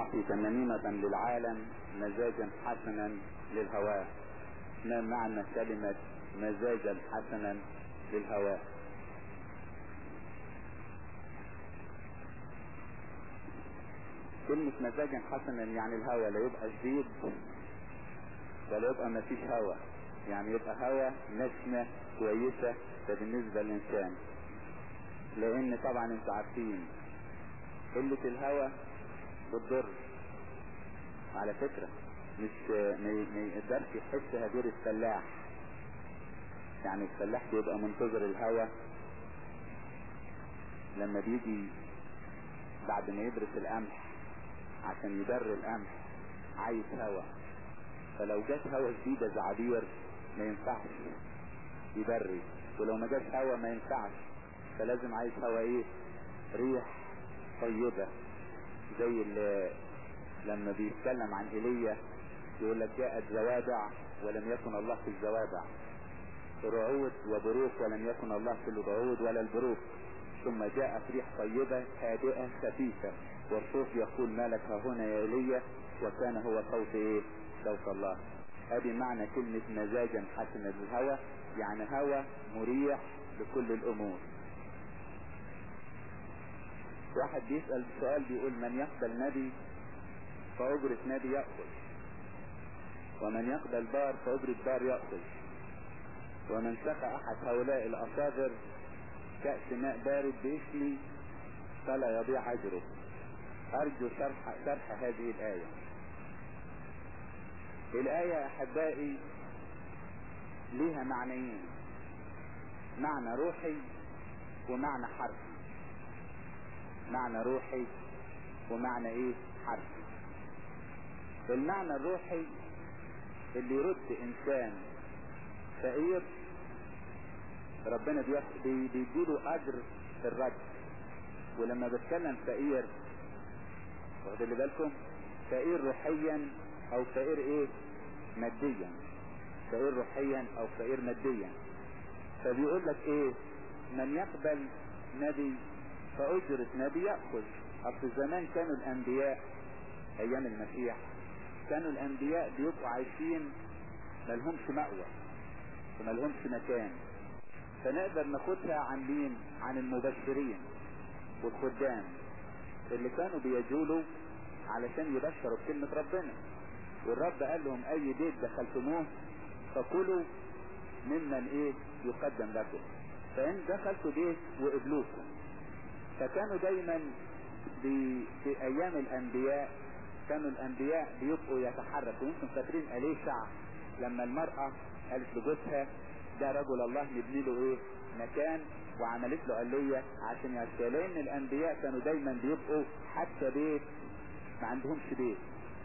أعطي تميمة للعالم مزاجا حسنا للهواء ما معنى كلمة مزاجا حسنا للهواء كلمة مزاجا حسنا يعني الهواء لا يبقى شديد ولا يبقى ما فيش هواء يعني يبقى هواء نسمة كويسة ده بالنسبة للإنسان لأن طبعا انتوا عارفين قلة الهواء بتضر على فكرة مش ما يقدرش يحس هدير الفلاح يعني الفلاح بيبقى منتظر الهواء لما بيجي بعد ما يدرس القمح عشان يدر القمح عايز هواء فلو جت هواء شديدة زعابير ما ينفعش يبري ولو ما جاش هواء ما ينفعش فلازم عايز هواء ايه ريح طيبة زي اللي لما بيتكلم عن ايليا يقول لك جاءت زوابع ولم يكن الله في الزوابع رعود وبروق ولم يكن الله في الرعود ولا البروق ثم جاءت ريح طيبة هادئة خفيفة والصوت يقول ما لك هنا يا ايليا وكان هو صوت ايه صوت الله ادي معنى كلمة مزاجا حسنا للهوى يعني هوى مريح لكل الامور واحد بيسأل سؤال بيقول من يقبل نبي فأجرة نبي يأخذ ومن يقبل بار فأجرة بار يأخذ ومن سقى أحد هؤلاء الأصاغر كأس ماء بارد باسمي فلا يضيع أجره أرجو شرح, شرح هذه الآية الآية أحبائي لها معنيين معنى روحي ومعنى حرفي معنى روحي ومعنى ايه حرفي المعنى الروحي اللي يرد انسان فقير ربنا بيديله اجر في الرد ولما بتكلم فقير واخد اللي بالكم فقير روحيا او فقير ايه ماديا فقير روحيا او فقير ماديا فبيقول لك ايه من يقبل نبي فأجرة نبي يأخذ أصل زمان كانوا الأنبياء أيام المسيح كانوا الأنبياء بيبقوا عايشين ملهمش مأوى وملهمش مكان فنقدر ناخدها عن مين عن المبشرين والخدام اللي كانوا بيجولوا علشان يبشروا بكلمة ربنا والرب قال لهم اي بيت دخلتموه فكلوا ممن ايه يقدم لكم فان دخلتوا بيت وقبلوكم فكانوا دايما في ايام الانبياء كانوا الانبياء بيبقوا يتحركوا يمكن فاكرين اليشع لما المرأة قالت لجوزها ده رجل الله نبني له ايه مكان وعملت له قلية عشان يعشى لان الانبياء كانوا دايما بيبقوا حتى بيت ما عندهمش بيت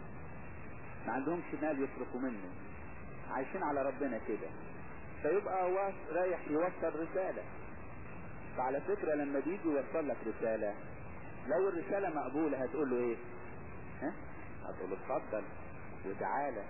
ما عندهمش مال يصرفوا منه عايشين على ربنا كده فيبقى هو رايح يوصل رسالة فعلى فكرة لما بيجي يوصل لك رسالة لو الرسالة مقبولة هتقول له ايه ها هتقول له اتفضل وتعالى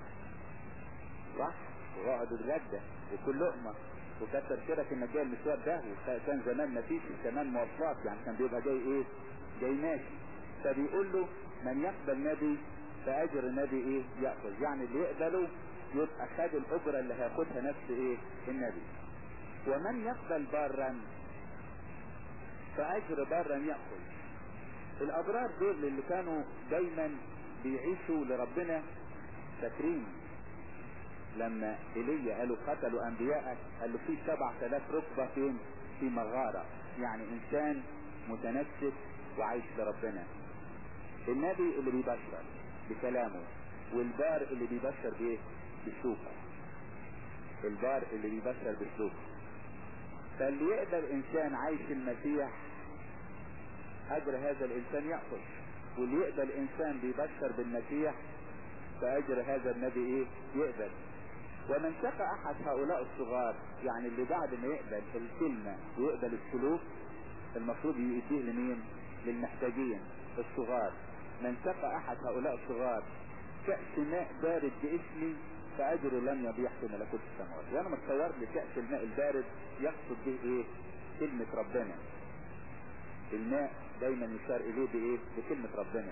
صح واقعد اتغدى وكل لقمة وكتر كده انك جاي المشوار ده وكان زمان ما فيش كمان مواصلات يعني كان بيبقى جاي ايه جاي ماشي فبيقول له من يقبل نبي فاجر النبي ايه يأخذ يعني اللي يقبله يبقى خد الاجرة اللي هياخدها نفس ايه النبي ومن يقبل بارا فاجر بارا يأخذ الابرار دول اللي كانوا دايما بيعيشوا لربنا فاكرين لما ايليا قالوا قتلوا انبياءك قال له في سبع تلاف ركبة فين في مغارة يعني انسان متنسك وعايش لربنا النبي اللي بيبشر بكلامه والبار اللي بيبشر بايه بسلوكه البار اللي بيبشر بسلوكه فاللي يقدر انسان عايش المسيح اجر هذا الانسان يأخذ واللي يقبل انسان بيبشر بالمسيح فاجر هذا النبي ايه يقبل ومن شقى احد هؤلاء الصغار يعني اللي بعد ما يقبل الكلمة ويقبل السلوك المفروض يؤديه لمين للمحتاجين الصغار من سقى احد هؤلاء الصغار كأس ماء بارد باسمي فاجره لن يضيع في ملكوت السماوات وانا متصور لي كأس الماء البارد يقصد به ايه كلمة ربنا الماء دايما يشار اليه بايه بكلمة ربنا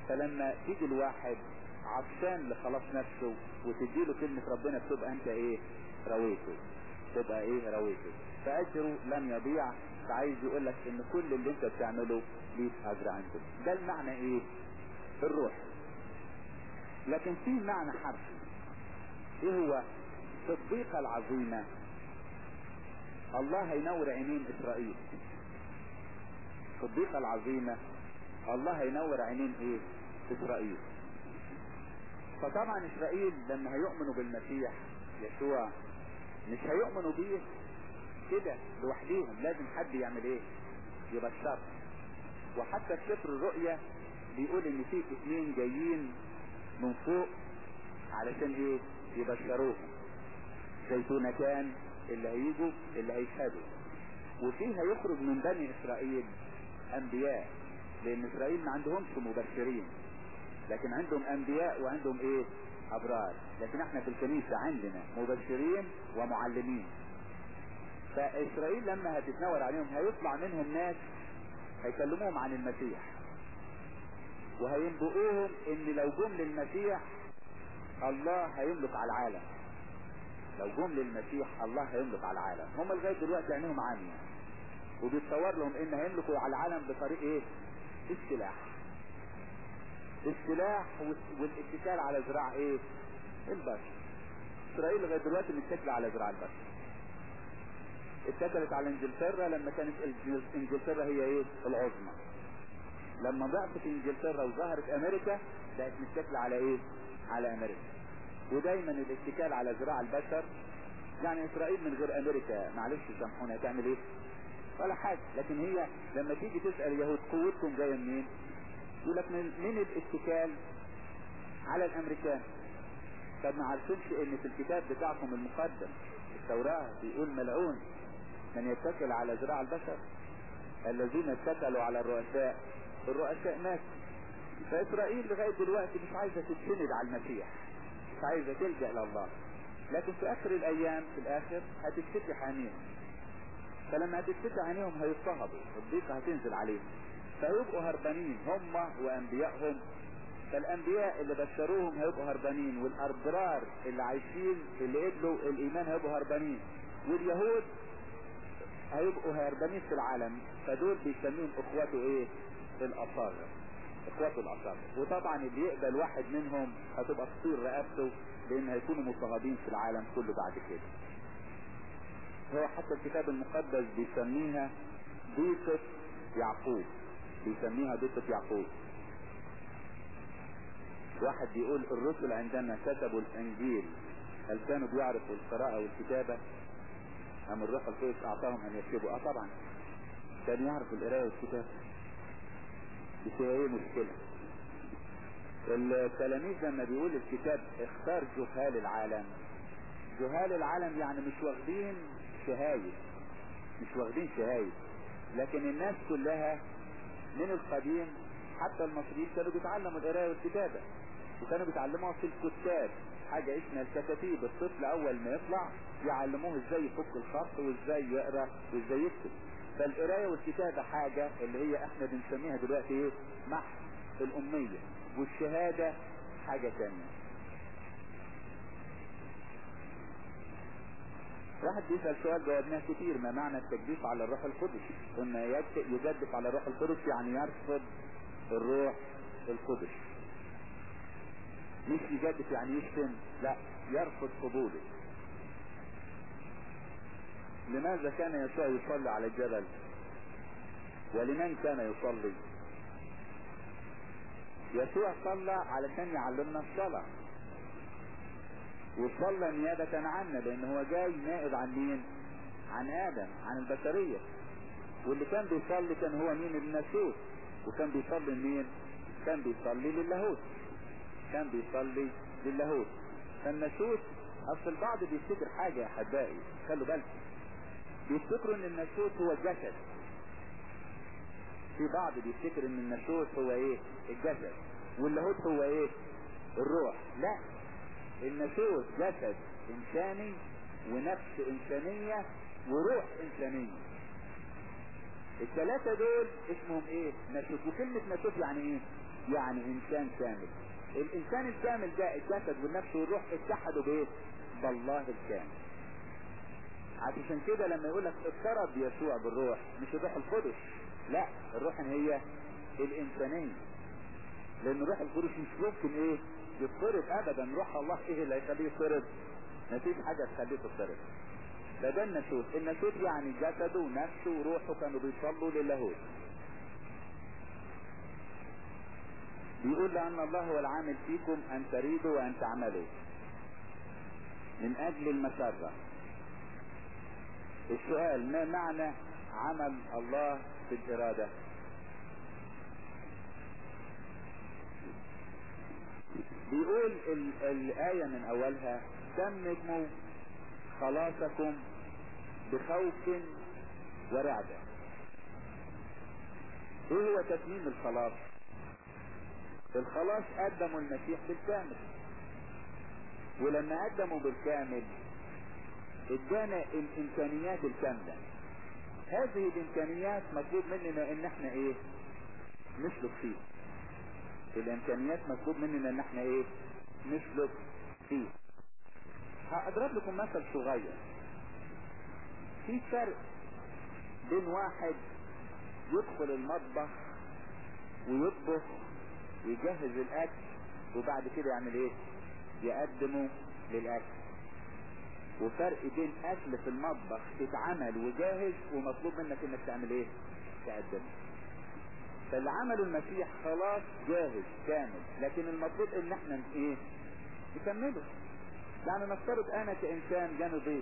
فلما تيجي الواحد عطشان لخلاص نفسه وتديله كلمة ربنا بتبقى انت ايه رويته تبقى ايه رويته فاجره لن يضيع فعايز يقول لك ان كل اللي انت بتعمله ليك اجر عنده ده المعنى ايه الروح لكن في معنى حرفي ايه هو في الضيقة العظيمة الله هينور عينين اسرائيل في الضيقة العظيمة الله هينور عينين ايه اسرائيل فطبعا اسرائيل لما هيؤمنوا بالمسيح يسوع مش هيؤمنوا بيه كده لوحديهم لازم حد يعمل ايه يبشر وحتى في سفر الرؤيا بيقول ان في اثنين جايين من فوق علشان ايه يبشروهم زيتونتان اللي هيجوا اللي هيشهدوا وفيه هيخرج من بني اسرائيل انبياء لان اسرائيل ما عندهمش مبشرين لكن عندهم انبياء وعندهم ايه ابرار لكن احنا في الكنيسة عندنا مبشرين ومعلمين فاسرائيل لما هتتنور عليهم هيطلع منهم ناس هيكلموهم عن المسيح وهينبئوهم ان لو جم للمسيح الله هيملك على العالم لو جم للمسيح الله هيملك على العالم هم لغايه دلوقتي عينيهم عاميه وبيتصور لهم ان هيملكوا على العالم بطريق ايه السلاح السلاح والاتكال على ذراع ايه البشر اسرائيل لغايه دلوقتي متكله على ذراع البشر اتكلت على انجلترا لما كانت انجلترا هي ايه العظمى لما ضعفت انجلترا وظهرت امريكا بقت متكله على ايه على امريكا ودايما الاتكال على ذراع البشر يعني اسرائيل من غير امريكا معلش سامحوني هتعمل ايه ولا حاجة لكن هي لما تيجي تسأل اليهود قوتكم جاية منين يقول لك من, من الاتكال على الامريكان طب ما عارفينش ان في الكتاب بتاعكم المقدم التوراة بيقول ملعون من يتكل على ذراع البشر الذين اتكلوا على الرؤساء الرؤساء ماتوا فاسرائيل لغاية دلوقتي مش عايزة تتسند على المسيح مش عايزة تلجأ لله لكن في اخر الايام في الاخر هتتفتح عينيهم فلما هتتفتح عينيهم هيضطهدوا الضيقة هتنزل عليهم فيبقوا هربانين هم وانبيائهم فالانبياء اللي بشروهم هيبقوا هربانين والابرار اللي عايشين اللي قبلوا الايمان هيبقوا هربانين واليهود هيبقوا هربانين في العالم فدول بيسميهم اخواته ايه الاصاغر اخواته الاصاغر وطبعا اللي يقبل واحد منهم هتبقى تصير رقبته لان هيكونوا مضطهدين في العالم كله بعد كده هو حتى الكتاب المقدس بيسميها ضيقة يعقوب بيسميها ضيقة يعقوب واحد بيقول الرسل عندما كتبوا الانجيل هل كانوا بيعرفوا القراءة والكتابة ام الروح القدس اعطاهم ان يكتبوا اه طبعا كانوا يعرفوا القراءة والكتابة بس هي ايه مشكلة التلاميذ لما بيقول الكتاب اختار جهال العالم جهال العالم يعني مش واخدين شهايد مش واخدين شهايد لكن الناس كلها من القديم حتى المصريين كانوا بيتعلموا القراءة والكتابة وكانوا بيتعلموها في الكتاب حاجة اسمها الكتاتيب الطفل اول ما يطلع يعلموه ازاي يفك الخط وازاي يقرا وازاي يكتب فالقراية والكتابة حاجة اللي هي احنا بنسميها دلوقتي ايه محو الامية والشهادة حاجة تانية واحد بيسأل سؤال جاوبناه كتير ما معنى التجديف على الروح القدس قلنا يجدف على الروح القدس يعني يرفض الروح القدس مش يجدف يعني يشتم لا يرفض قبوله لماذا كان يسوع يصلي على الجبل ولمن كان يصلي يسوع صلى علشان يعلمنا الصلاة وصلى نيابة عنا لان هو جاي نائب عن مين عن ادم عن البشرية واللي كان بيصلي كان هو مين الناسوت وكان بيصلي مين كان بيصلي للاهوت كان بيصلي للاهوت فالناسوت اصل البعض بيفتكر حاجة يا احبائي خلوا بالكم بيفتكروا ان الناسوت هو الجسد في بعض بيفتكر ان الناسوت هو ايه الجسد واللاهوت هو ايه الروح لا الناسوت جسد انساني ونفس انسانية وروح انسانية الثلاثة دول اسمهم ايه ناسوت وكلمة ناسوت يعني ايه يعني انسان كامل الانسان الكامل ده الجسد والنفس والروح اتحدوا بايه بالله الكامل عشان كده لما يقول لك اضطرب يسوع بالروح مش الروح القدس لا الروح هي الانسانيه لان الروح القدس مش ممكن ايه يضطرب ابدا روح الله ايه اللي هيخليه يضطرب مفيش حاجه تخليه تضطرب ده ده الناسوت الناسوت يعني جسده ونفسه وروحه كانوا بيصلوا للاهوت بيقول لأن الله هو العامل فيكم أن تريدوا وأن تعملوا من أجل المسرة السؤال ما معنى عمل الله في الإرادة بيقول ال الآية من أولها تمموا خلاصكم بخوف ورعدة ايه هو تتميم الخلاص الخلاص قدموا المسيح بالكامل ولما قدموا بالكامل ادانا الامكانيات الكاملة هذه الامكانيات مطلوب مننا ان احنا ايه نسلك فيه الامكانيات مطلوب مننا ان احنا ايه نسلك فيه هضرب لكم مثل صغير في فرق بين واحد يدخل المطبخ ويطبخ ويجهز الاكل وبعد كده يعمل ايه يقدمه للاكل وفرق بين اكل في المطبخ تتعمل وجاهز ومطلوب منك انك تعمل ايه تقدمه فاللي عمله المسيح خلاص جاهز كامل لكن المطلوب ان احنا ايه نكمله يعني نفترض انا كانسان جاني ضيف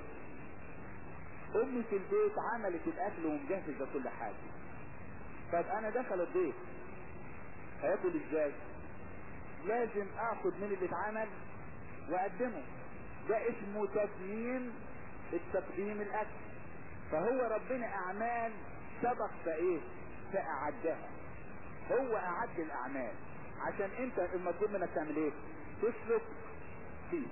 امي في البيت عملت الاكل ومجهزه كل حاجه طب انا دخل الضيف هياكل ازاي لازم اخد من اللي اتعمل واقدمه ده اسمه تتميم التقديم الاكل فهو ربنا اعمال سبق فايه فاعدها هو اعد الاعمال عشان انت المطلوب منك تعمل ايه تسلك فيه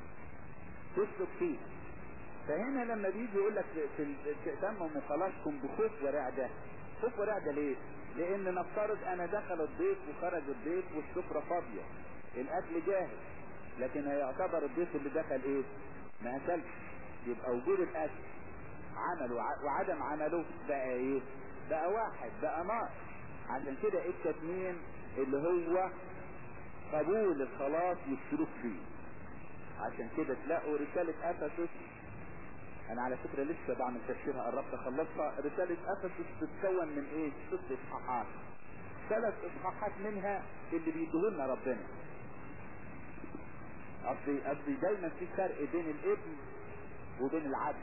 تسلك فيه فهنا لما بيجي يقول لك في تمم خلاصكم بخوف ورعدة خوف ورعدة ليه لان نفترض انا دخل الضيف وخرج الضيف والسفرة فاضية الاكل جاهز لكن هيعتبر الضيف اللي دخل ايه ما اكلش يبقى وجود الاكل عمله وعدم عمله بقى ايه بقى واحد بقى ناقص عشان كده التتميم اللي هو قبول الخلاص والسلوك فيه عشان كده تلاقوا رسالة افسس انا على فكرة لسه بعمل تفسيرها قربت اخلصها رسالة افسس بتتكون من ايه ست اصحاحات ثلاث اصحاحات منها اللي بيديهولنا ربنا قصدي قصدي دايما في فرق بين الابن وبين العبد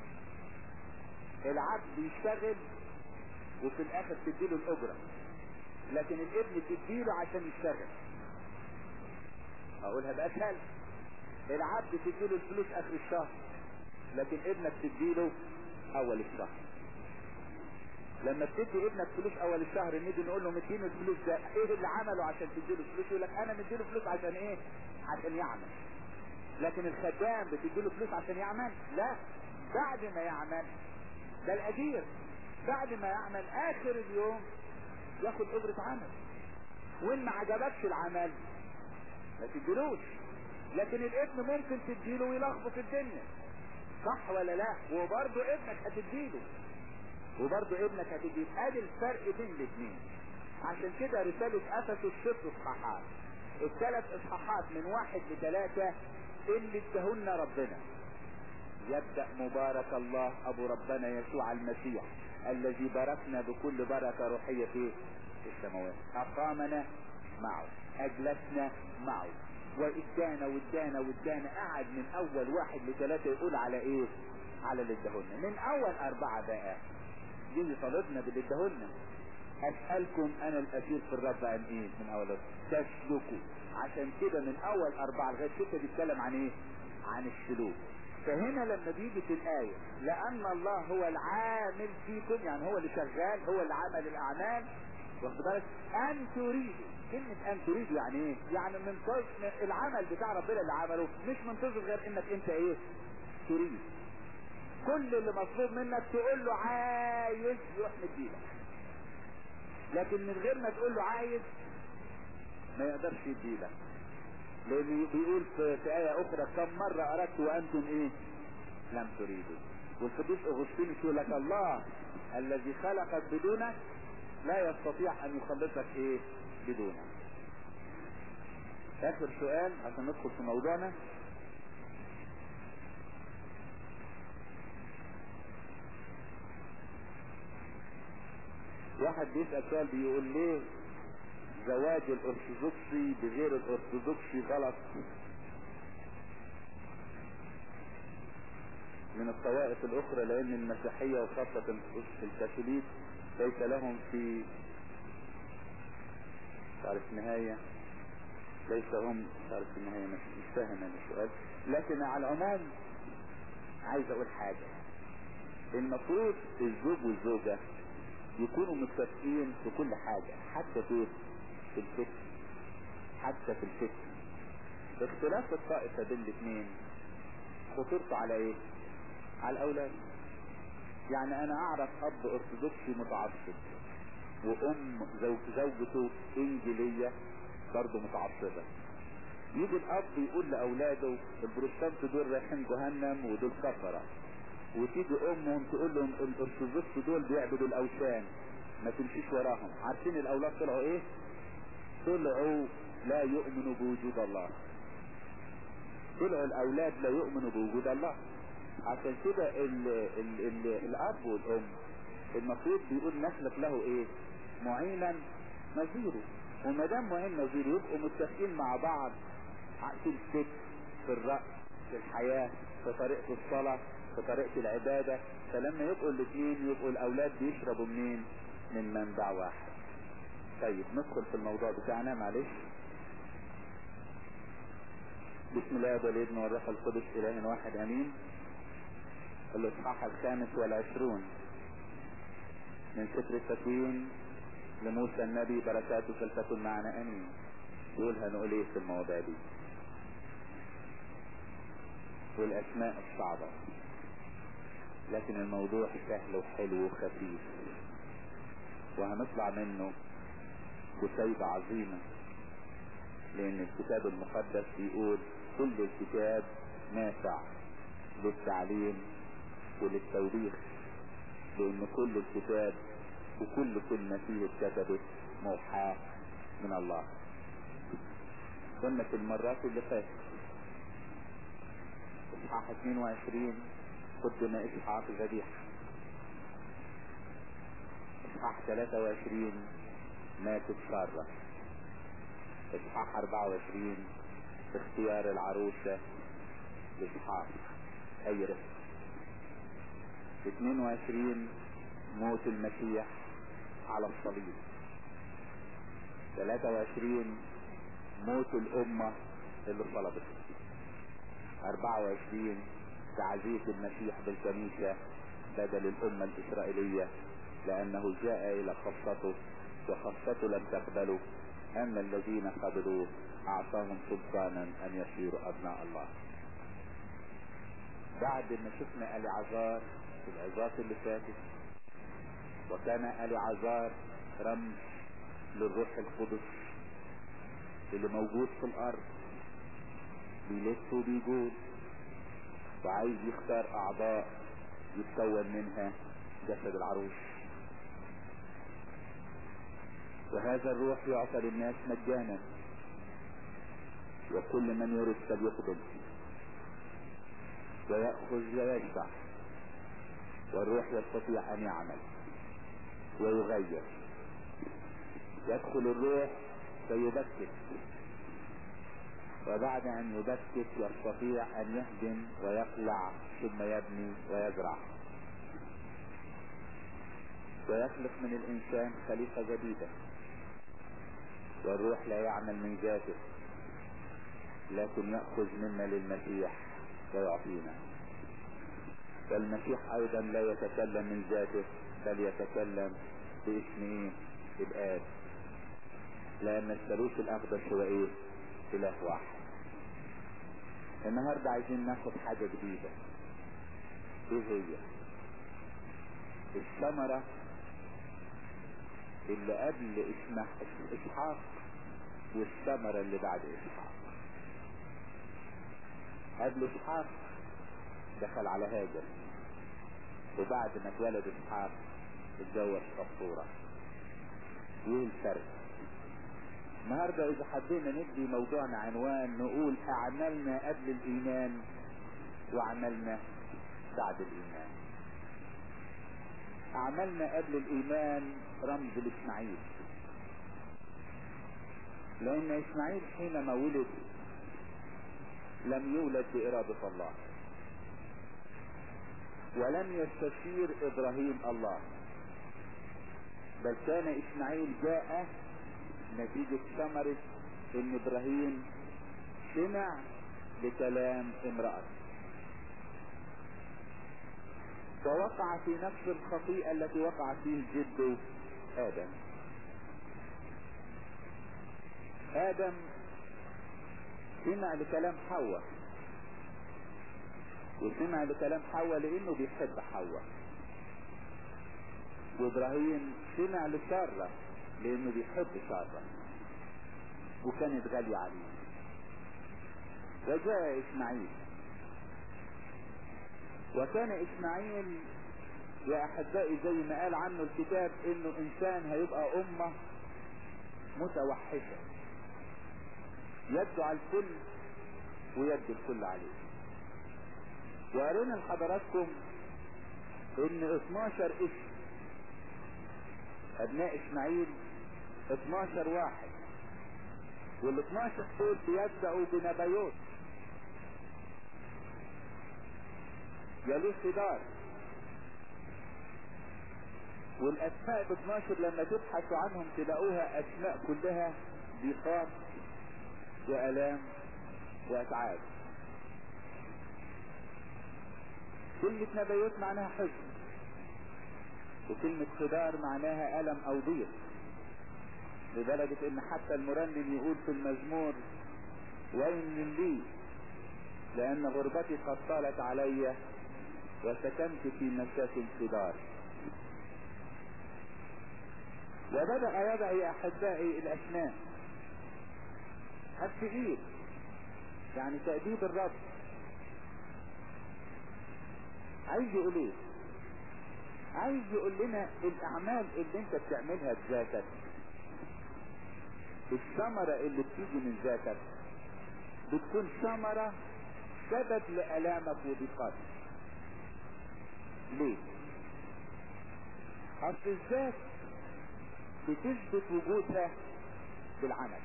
العبد بيشتغل وفي الاخر تديله الاجرة لكن الابن تديله عشان يشتغل اقولها باسهل العبد تديله الفلوس اخر الشهر لكن ابنك تديله اول الشهر لما بتدي ابنك فلوس اول الشهر نيجي نقول له مديني الفلوس ده ايه اللي عمله عشان تديله فلوس يقول لك انا مديله فلوس عشان ايه عشان يعمل لكن الخدام بتديله فلوس عشان يعمل لا بعد ما يعمل ده الاجير بعد ما يعمل اخر اليوم ياخد اجرة عمل وان ما عجبكش العمل ما تديلوش لكن الابن ممكن تديله ويلخبط الدنيا صح ولا لا وبرضه ابنك هتديله وبرضه ابنك هتديله ادي الفرق بين الاثنين عشان كده رسالة افسس ست اصحاحات الثلاث اصحاحات من واحد لثلاثة اللي ادهن ربنا يبدأ مبارك الله ابو ربنا يسوع المسيح الذي باركنا بكل بركة روحية في السماوات اقامنا معه اجلسنا معه وادانا وادانا وادانا قعد من اول واحد لثلاثة يقول على ايه على اللي ادهولنا من اول اربعة بقى يجي طالبنا باللي ادهولنا اسألكم انا الاسير في الرب عن ايه من اول تسلكوا عشان كده من اول اربعة لغاية ستة بيتكلم عن ايه عن السلوك فهنا لما بيجي في الآية لأن الله هو العامل فيكم يعني هو اللي شغال هو اللي عمل الأعمال واخد بالك أن تريدوا كلمة أن تريدوا يعني إيه؟ يعني من العمل بتاع ربنا اللي عمله مش منتظر غير إنك أنت إيه؟ تريد كل اللي مطلوب منك تقول له عايز يروح مديلك لكن من غير ما تقول له عايز ما يقدرش يديلك لان بيقول في, في آية اخرى كم مرة اردت وانتم ايه لم تريدوا والقديس اغسطينوس يقول لك الله الذي خلقك بدونك لا يستطيع ان يخلصك ايه بدونك اخر سؤال عشان ندخل في موضوعنا واحد بيسأل سؤال بيقول ليه زواج الارثوذكسي بغير الارثوذكسي غلط من الطوائف الاخرى لان المسيحية وخاصة في الكاثوليك ليس لهم في تعرف نهاية ليس هم تعرف النهاية مش فاهم انا السؤال لكن على العموم عايز اقول حاجة المفروض الزوج والزوجة يكونوا متفقين في كل حاجة حتى في في الفكر حتى في الفكر اختلاف الطائفة بين الاثنين خطورته على ايه على الاولاد يعني انا اعرف اب ارثوذكسي متعصب وام زوج زوجته انجيلية برضه متعصبة يجي الاب يقول لاولاده البروتستانت دول رايحين جهنم ودول كفرة وتيجي امهم تقول لهم الارثوذكس دول بيعبدوا الاوثان ما تمشيش وراهم عارفين الاولاد طلعوا ايه طلعوا لا يؤمنوا بوجود الله طلعوا الاولاد لا يؤمنوا بوجود الله عشان كده ال ال ال الاب والام المفروض بيقول نخلق له ايه معينا نظيره وما دام معين نظيره يبقوا متفقين مع بعض في الفكر في الرأي في الحياة في طريقة الصلاة في طريقة العبادة فلما يبقوا الاثنين يبقوا الاولاد بيشربوا منين من منبع واحد طيب ندخل في الموضوع بتاعنا معلش بسم الله والابن والروح القدس اله واحد امين الاصحاح الخامس والعشرون من سفر التكوين لموسى النبي بركاته فلتكن معنا امين يقول هنقول ايه في المواضيع دي والاسماء الصعبة لكن الموضوع سهل وحلو وخفيف وهنطلع منه بسيبة عظيمة لان الكتاب المقدس بيقول كل الكتاب نافع للتعليم وللتوبيخ لان كل الكتاب وكل كلمة فيه اتكتبت موحاة من الله كنا في المرات اللي فاتت اصحاح 22 قدم اسحاق ذبيحة اصحاح 23 ماتت سارة اصحاح 24 اختيار العروسة لاسحاق اي رفق 22 موت المسيح على الصليب 23 موت الامة اللي صلبت 24 تعزيز المسيح بالكنيسة بدل الامة الاسرائيلية لانه جاء الى خاصته وخاصته لم تقبله اما الذين قبلوه اعطاهم سلطانا ان يصيروا ابناء الله بعد ما شفنا العذار في العظات اللي فاتت وكان العذار رمز للروح القدس اللي موجود في الارض بيلف وبيجول وعايز يختار اعضاء يتكون منها جسد العروس وهذا الروح يعطى للناس مجانا وكل من يرد فليقبل ويأخذ ويشفع والروح يستطيع ان يعمل ويغير يدخل الروح فيبكت وبعد ان يبكت يستطيع ان يهدم ويقلع ثم يبني ويزرع ويخلق من الانسان خليقة جديدة والروح لا يعمل من ذاته لكن يأخذ منا للمسيح ويعطينا فالمسيح ايضا لا يتكلم من ذاته بل يتكلم باسم ايه الاب لان الثالوث الاقدس هو ايه اله واحد النهاردة عايزين ناخد حاجة جديدة ايه هي الثمرة اللي قبل اسمها اسحاق والثمرة اللي بعد اسحاق قبل اسحاق دخل على هاجر وبعد ما اتولد اسحاق اتجوز صفورة ايه الفرق النهاردة اذا حبينا ندي موضوعنا عنوان نقول اعمالنا قبل الايمان وعملنا بعد الايمان اعمالنا قبل الايمان رمز لاسماعيل لان اسماعيل حينما ولد لم يولد بارادة الله ولم يستشير ابراهيم الله بل كان اسماعيل جاء نتيجة ثمرة ان ابراهيم سمع لكلام امرأة فوقع في نفس الخطيئة التي وقع فيه جده ادم ادم سمع لكلام حواء وسمع لكلام حواء لانه بيحب حواء وابراهيم سمع لسارة لانه بيحب سارة وكانت غالية عليه وجاء اسماعيل وكان اسماعيل يا احبائي زي ما قال عنه الكتاب انه انسان هيبقى امة متوحشة يد على الكل ويد الكل عليه وقالنا لحضراتكم ان 12 اسم ابناء اسماعيل 12 واحد وال 12 دول بيبدأوا بنبيوت يليه خضار والاسماء ب 12 لما تبحثوا عنهم تلاقوها اسماء كلها ضيقات والام واتعاب كلمة نبيوت معناها حزن وكلمة خضار معناها ألم أو ضيق لدرجة ان حتى المرنم يقول في المزمور وين لي لان غربتي قد طالت علي وسكنت في مساكن خضار وبدأ يضع يا احبائي الاسماء التقيل يعني تأديب الرب عايز يقول ايه عايز يقول لنا الاعمال اللي انت بتعملها بذاتك الثمرة اللي بتيجي من ذاتك بتكون ثمرة سبب لألامك وضيقاتك ليه اصل الذات بتثبت وجودها بالعمل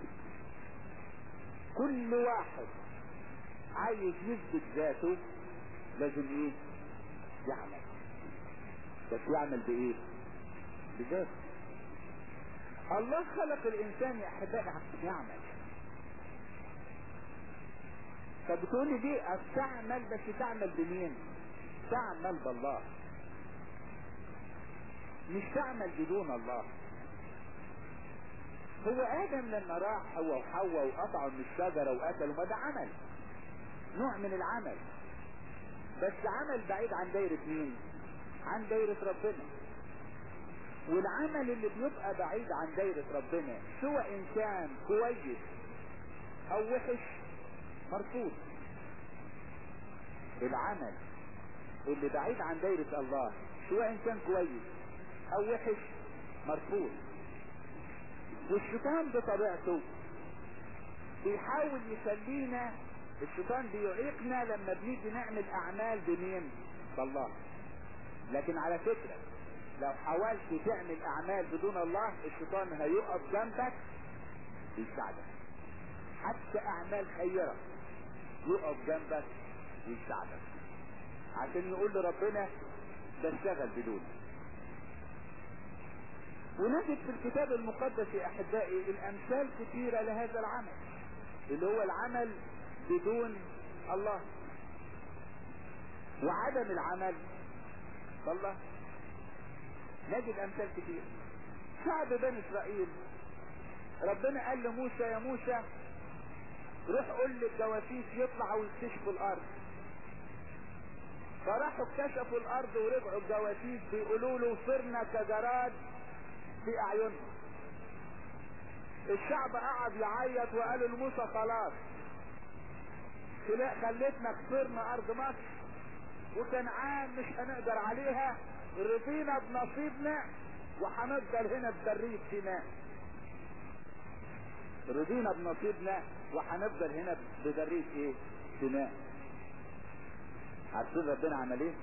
كل واحد عايز يثبت ذاته لازم ايه يعمل بس يعمل بايه بذاته الله خلق الانسان يا احبائي عشان يعمل فبتقولي دي تعمل بس تعمل بمين تعمل بالله مش تعمل بدون الله هو ادم لما راح هو وحواء وقطعوا من الشجره وقتلوا ما ده عمل نوع من العمل بس عمل بعيد عن دايره مين عن دايره ربنا والعمل اللي بيبقى بعيد عن دايرة ربنا سواء كان كويس او وحش مرفوض العمل اللي بعيد عن دايرة الله سواء كان كويس او وحش مرفوض والشيطان بطبيعته بيحاول يخلينا الشيطان بيعيقنا لما بنيجي نعمل اعمال بمين بالله لكن على فكره لو حاولت تعمل اعمال بدون الله الشيطان هيقف جنبك ويساعدك حتى اعمال خيرة يقف جنبك ويساعدك عشان يقول لربنا بشتغل بدون ونجد في الكتاب المقدس يا احبائي الامثال كثيرة لهذا العمل اللي هو العمل بدون الله وعدم العمل بالله نجد امثال كتير شعب بني اسرائيل ربنا قال لموسى يا موسى روح قول للجواسيس يطلعوا ويكتشفوا الارض فراحوا اكتشفوا الارض ورجعوا الجواسيس بيقولوا له صرنا كجراد في اعينهم الشعب قعد يعيط وقالوا لموسى خلاص خليتنا كسرنا ارض مصر وكنعان مش هنقدر عليها رضينا بنصيبنا وهنفضل هنا في برية سيناء رضينا بنصيبنا وهنفضل هنا ببرية ايه سيناء عارفين ربنا عمل ايه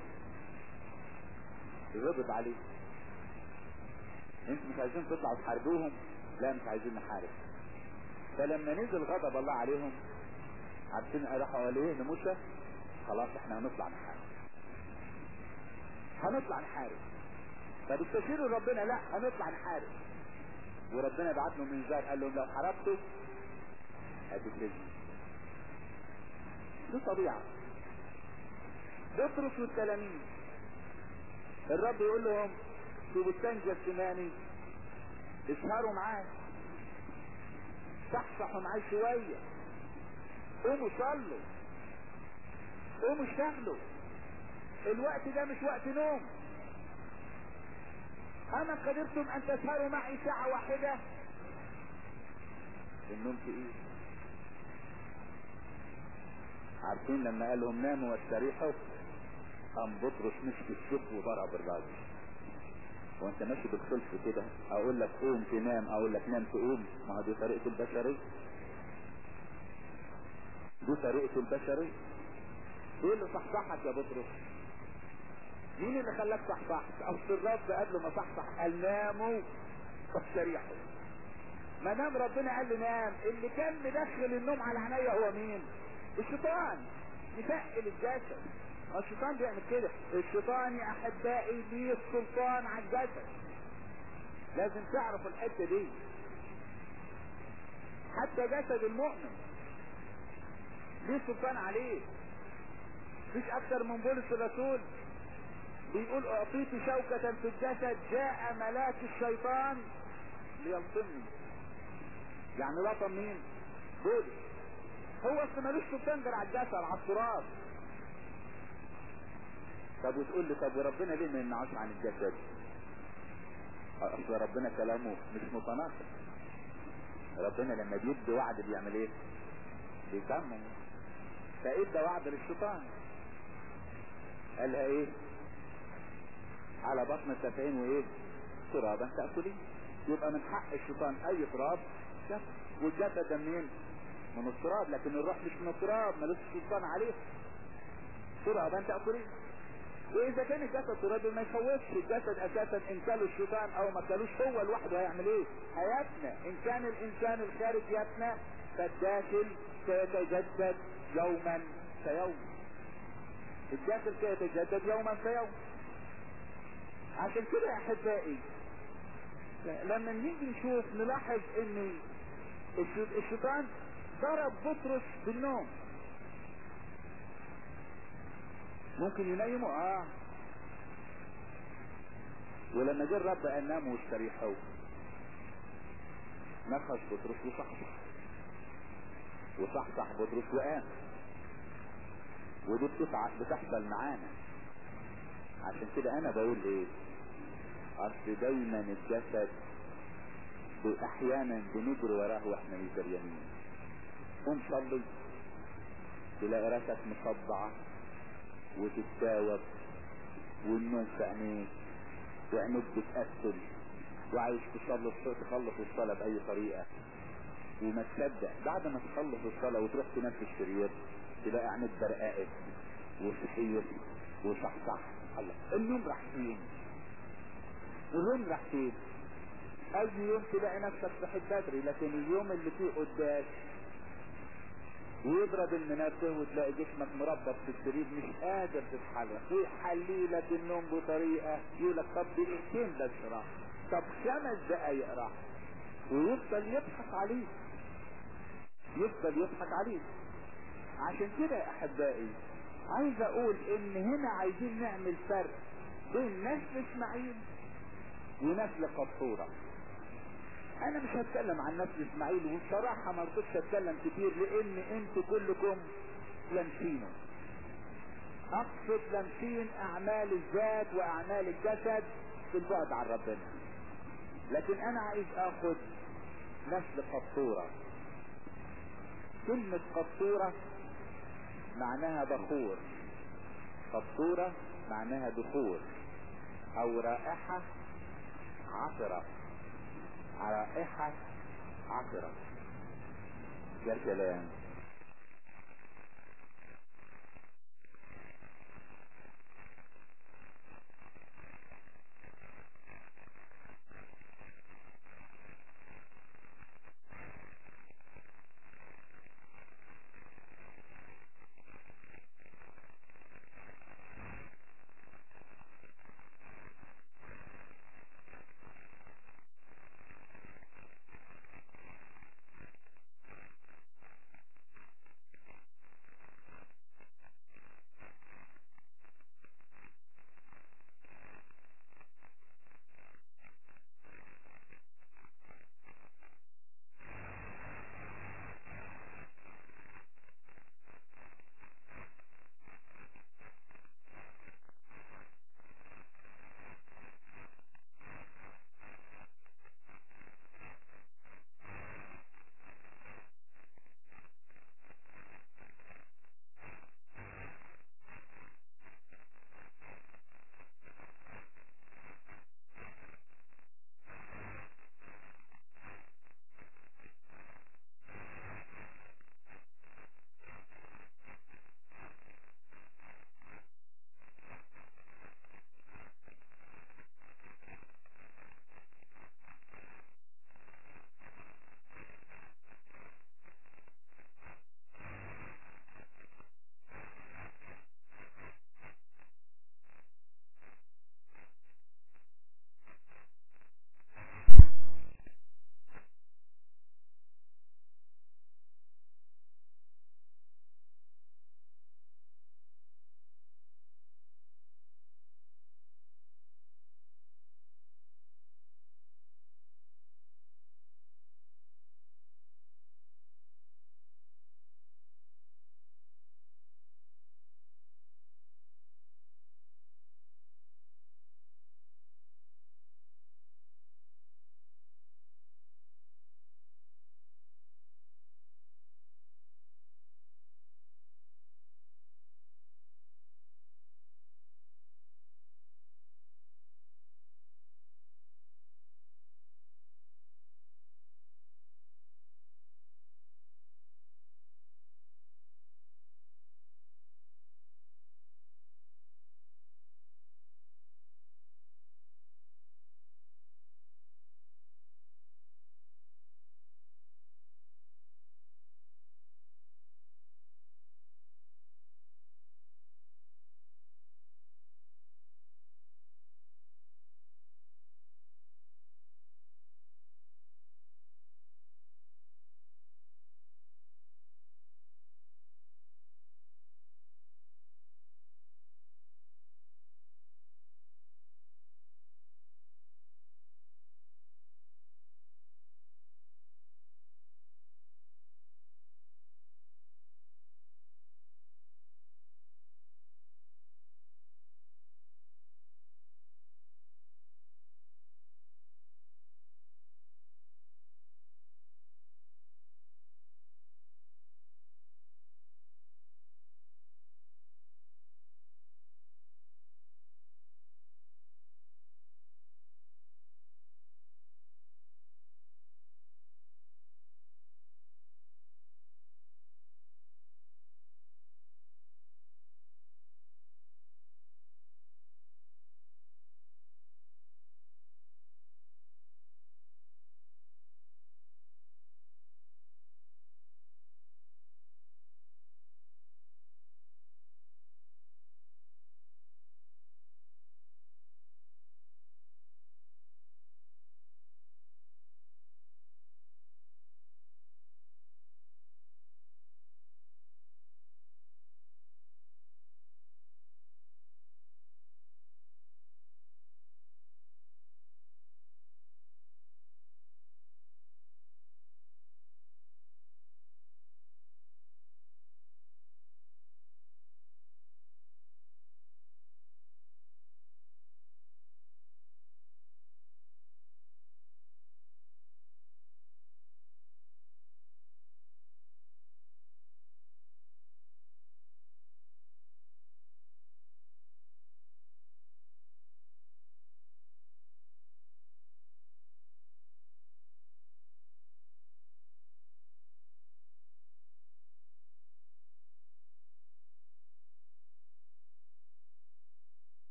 غضب عليه انتوا مش عايزين تطلعوا تحاربوهم لا مش عايزين نحارب فلما نزل غضب الله عليهم عارفين راحوا قالوا ايه لموسى خلاص احنا هنطلع نحارب هنطلع نحارب فبيستشيروا ربنا لا هنطلع نحارب وربنا بعت لهم انذار قال لهم لو حاربتوا هتتلزموا دي طبيعة بطرس والتلاميذ الرب يقول لهم في بستان جسماني اسهروا معاه صحصحوا معاه شوية قوموا صلوا قوموا اشتغلوا الوقت ده مش وقت نوم اما قدرتم ان تسهروا معي ساعة واحدة النوم تقيل عارفين لما قال لهم ناموا واستريحوا قام بطرس مسك السيف وضرب الراجل وانت ماشي بالخلف كده اقول لك قوم تنام اقول لك نام تقوم ما هو دي طريقة البشرية دي طريقة البشرية ايه اللي صحصحك يا بطرس مين اللي خلاك صحصحت اصل الرب قبل ما صحصح قال ناموا واستريحوا ما نام ربنا قال لي نام اللي كان مدخل النوم على عينيا هو مين الشيطان يتقل الجسد الشيطان بيعمل كده الشيطان يا احبائي ليه السلطان على الجسد لازم تعرفوا الحته دي حتى جسد المؤمن ليه سلطان عليه مفيش اكتر من بولس الرسول بيقول اعطيت شوكة في الجسد جاء ملاك الشيطان ليلطمني يعني لطم مين بولس هو اصل ملوش سلطان غير على الجسد على التراب طب وتقول لي طب وربنا ليه ما يمنعوش عن الجسد اصل ربنا كلامه مش متناقض ربنا لما بيدي وعد بيعمل ايه بيتمم فادى وعد للشيطان قالها ايه على بطن سبعين وايه ترابا تأكلين يبقى من حق الشيطان اي تراب جسد والجسد ده منين من التراب لكن الروح مش من التراب ملوش سلطان عليه ترابا تأكلين واذا كان الجسد ترابي ما يخوفش الجسد اساسا ان كانوا الشيطان او ما كانوش هو لوحده هيعمل ايه هيفنى ان كان الانسان الخارج يفنى فالداخل سيتجدد يوما فيوم الداخل سيتجدد يوما فيوم عشان كده يا احبائي لما نيجي نشوف نلاحظ ان الشيطان ضرب بطرس بالنوم ممكن ينيمه اه ولما جه الرب قال ناموا واستريحوا نفخ بطرس وصحصح وصحصح بطرس وقام ودي بتفعل بتحصل معانا عشان كده انا بقول ايه اصل دايما الجسد احيانا بنجري وراه واحنا مش دريانين قوم صلي تلاقي راسك مصدعه وتتساوب والنوم في عينيك وعينيك بتقفل وعايز تصلي تخلص الصلاة بأي طريقة وما تصدق بعد ما تخلص الصلاة وتروح تنام في السرير تلاقي عينيك برققت وصحيت وصحصح الله النوم راح فين؟ النوم راح فين؟ أي يوم تلاقي نفسك صحيت بدري لكن اليوم اللي فيه قداش ويضرب المنبه وتلاقي جسمك مربط في السرير مش قادر تتحرك ويحلي لك النوم بطريقة يقول لك طب دقيقتين بس راح طب خمس دقايق راح ويفضل يضحك عليك يفضل يضحك عليك عشان كده يا احبائي عايز اقول ان هنا عايزين نعمل فرق بين نسل اسماعيل ونسل قطورة انا مش هتكلم عن نسل اسماعيل والصراحة ما رضيتش اتكلم كتير لان انتوا كلكم لمسينه اقصد لمسين اعمال الذات واعمال الجسد في البعد عن ربنا لكن انا عايز اخد نسل قطورة كلمة قطورة معناها بخور قطورة معناها بخور او رائحة عطرة رائحة عطرة ده الكلام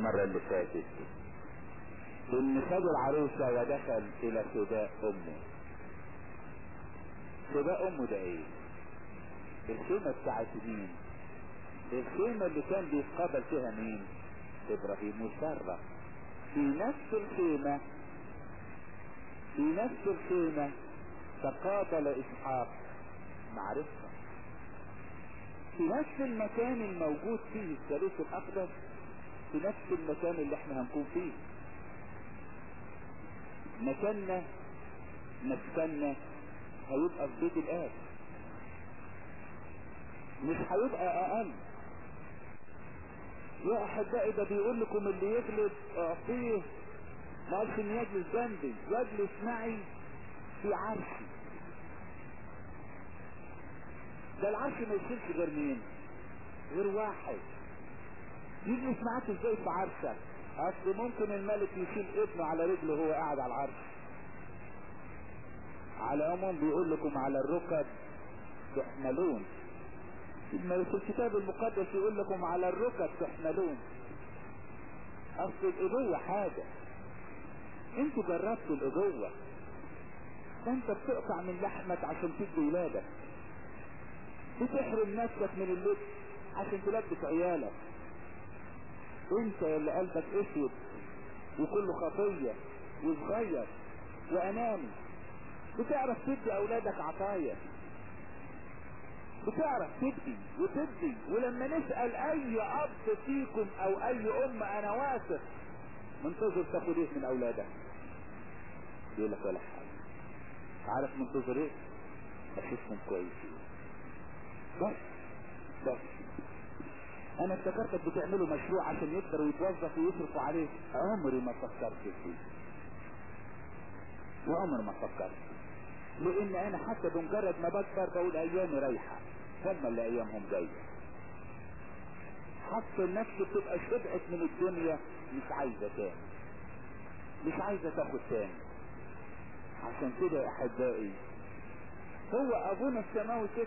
المرة اللي فاتت ان خد العروسة ودخل الى سباء امه سباء امه ده ايه الخيمة بتاعت مين الخيمة اللي كان بيتقابل فيها مين ابراهيم وسارة في نفس الخيمة في نفس الخيمة تقابل اسحاق مع رفقة في نفس المكان الموجود فيه الثالوث الاقدس في نفس المكان اللي احنا هنكون فيه مكاننا مسكننا هيبقى في بيت الاب مش هيبقى اقل يا احبائي ده بيقول لكم اللي يغلب اعطيه ما قالش ان يجلس جنبي يجلس معي في عرشي ده العرش ما يشيلش غير مين غير واحد يجلس معاك ازاي في عرشك اصل ممكن الملك يشيل ابنه على رجله وهو قاعد على العرش على العموم بيقول لكم على الركب تحملون في الكتاب المقدس يقول لكم على الركب تحملون اصل الابوة حاجة انتوا جربتوا الابوة فانت بتقطع من لحمك عشان تدي ولادك بتحرم نفسك من اللبس عشان تلبس عيالك انت اللي قلبك اسود وكله خطية وصغير واناني بتعرف تدي اولادك عطايا بتعرف تدي وتدي ولما نسأل اي اب فيكم او اي ام انا واثق منتظر تاخد ايه من اولادك يقول لك ولا حاجة عارف منتظر ايه اشوفهم كويسين بس بس انا افتكرتك بتعملوا مشروع عشان يقدروا يتوظفوا ويصرفوا عليه عمري ما فكرت فيه وعمر ما فكرت لان انا حتى بمجرد ما بكبر بقول ايامي رايحة هم اللي ايامهم جاية حتى النفس بتبقى شبعت من الدنيا مش عايزة تاني مش عايزة تاخد تاني عشان كده يا احبائي هو ابونا السماوي كده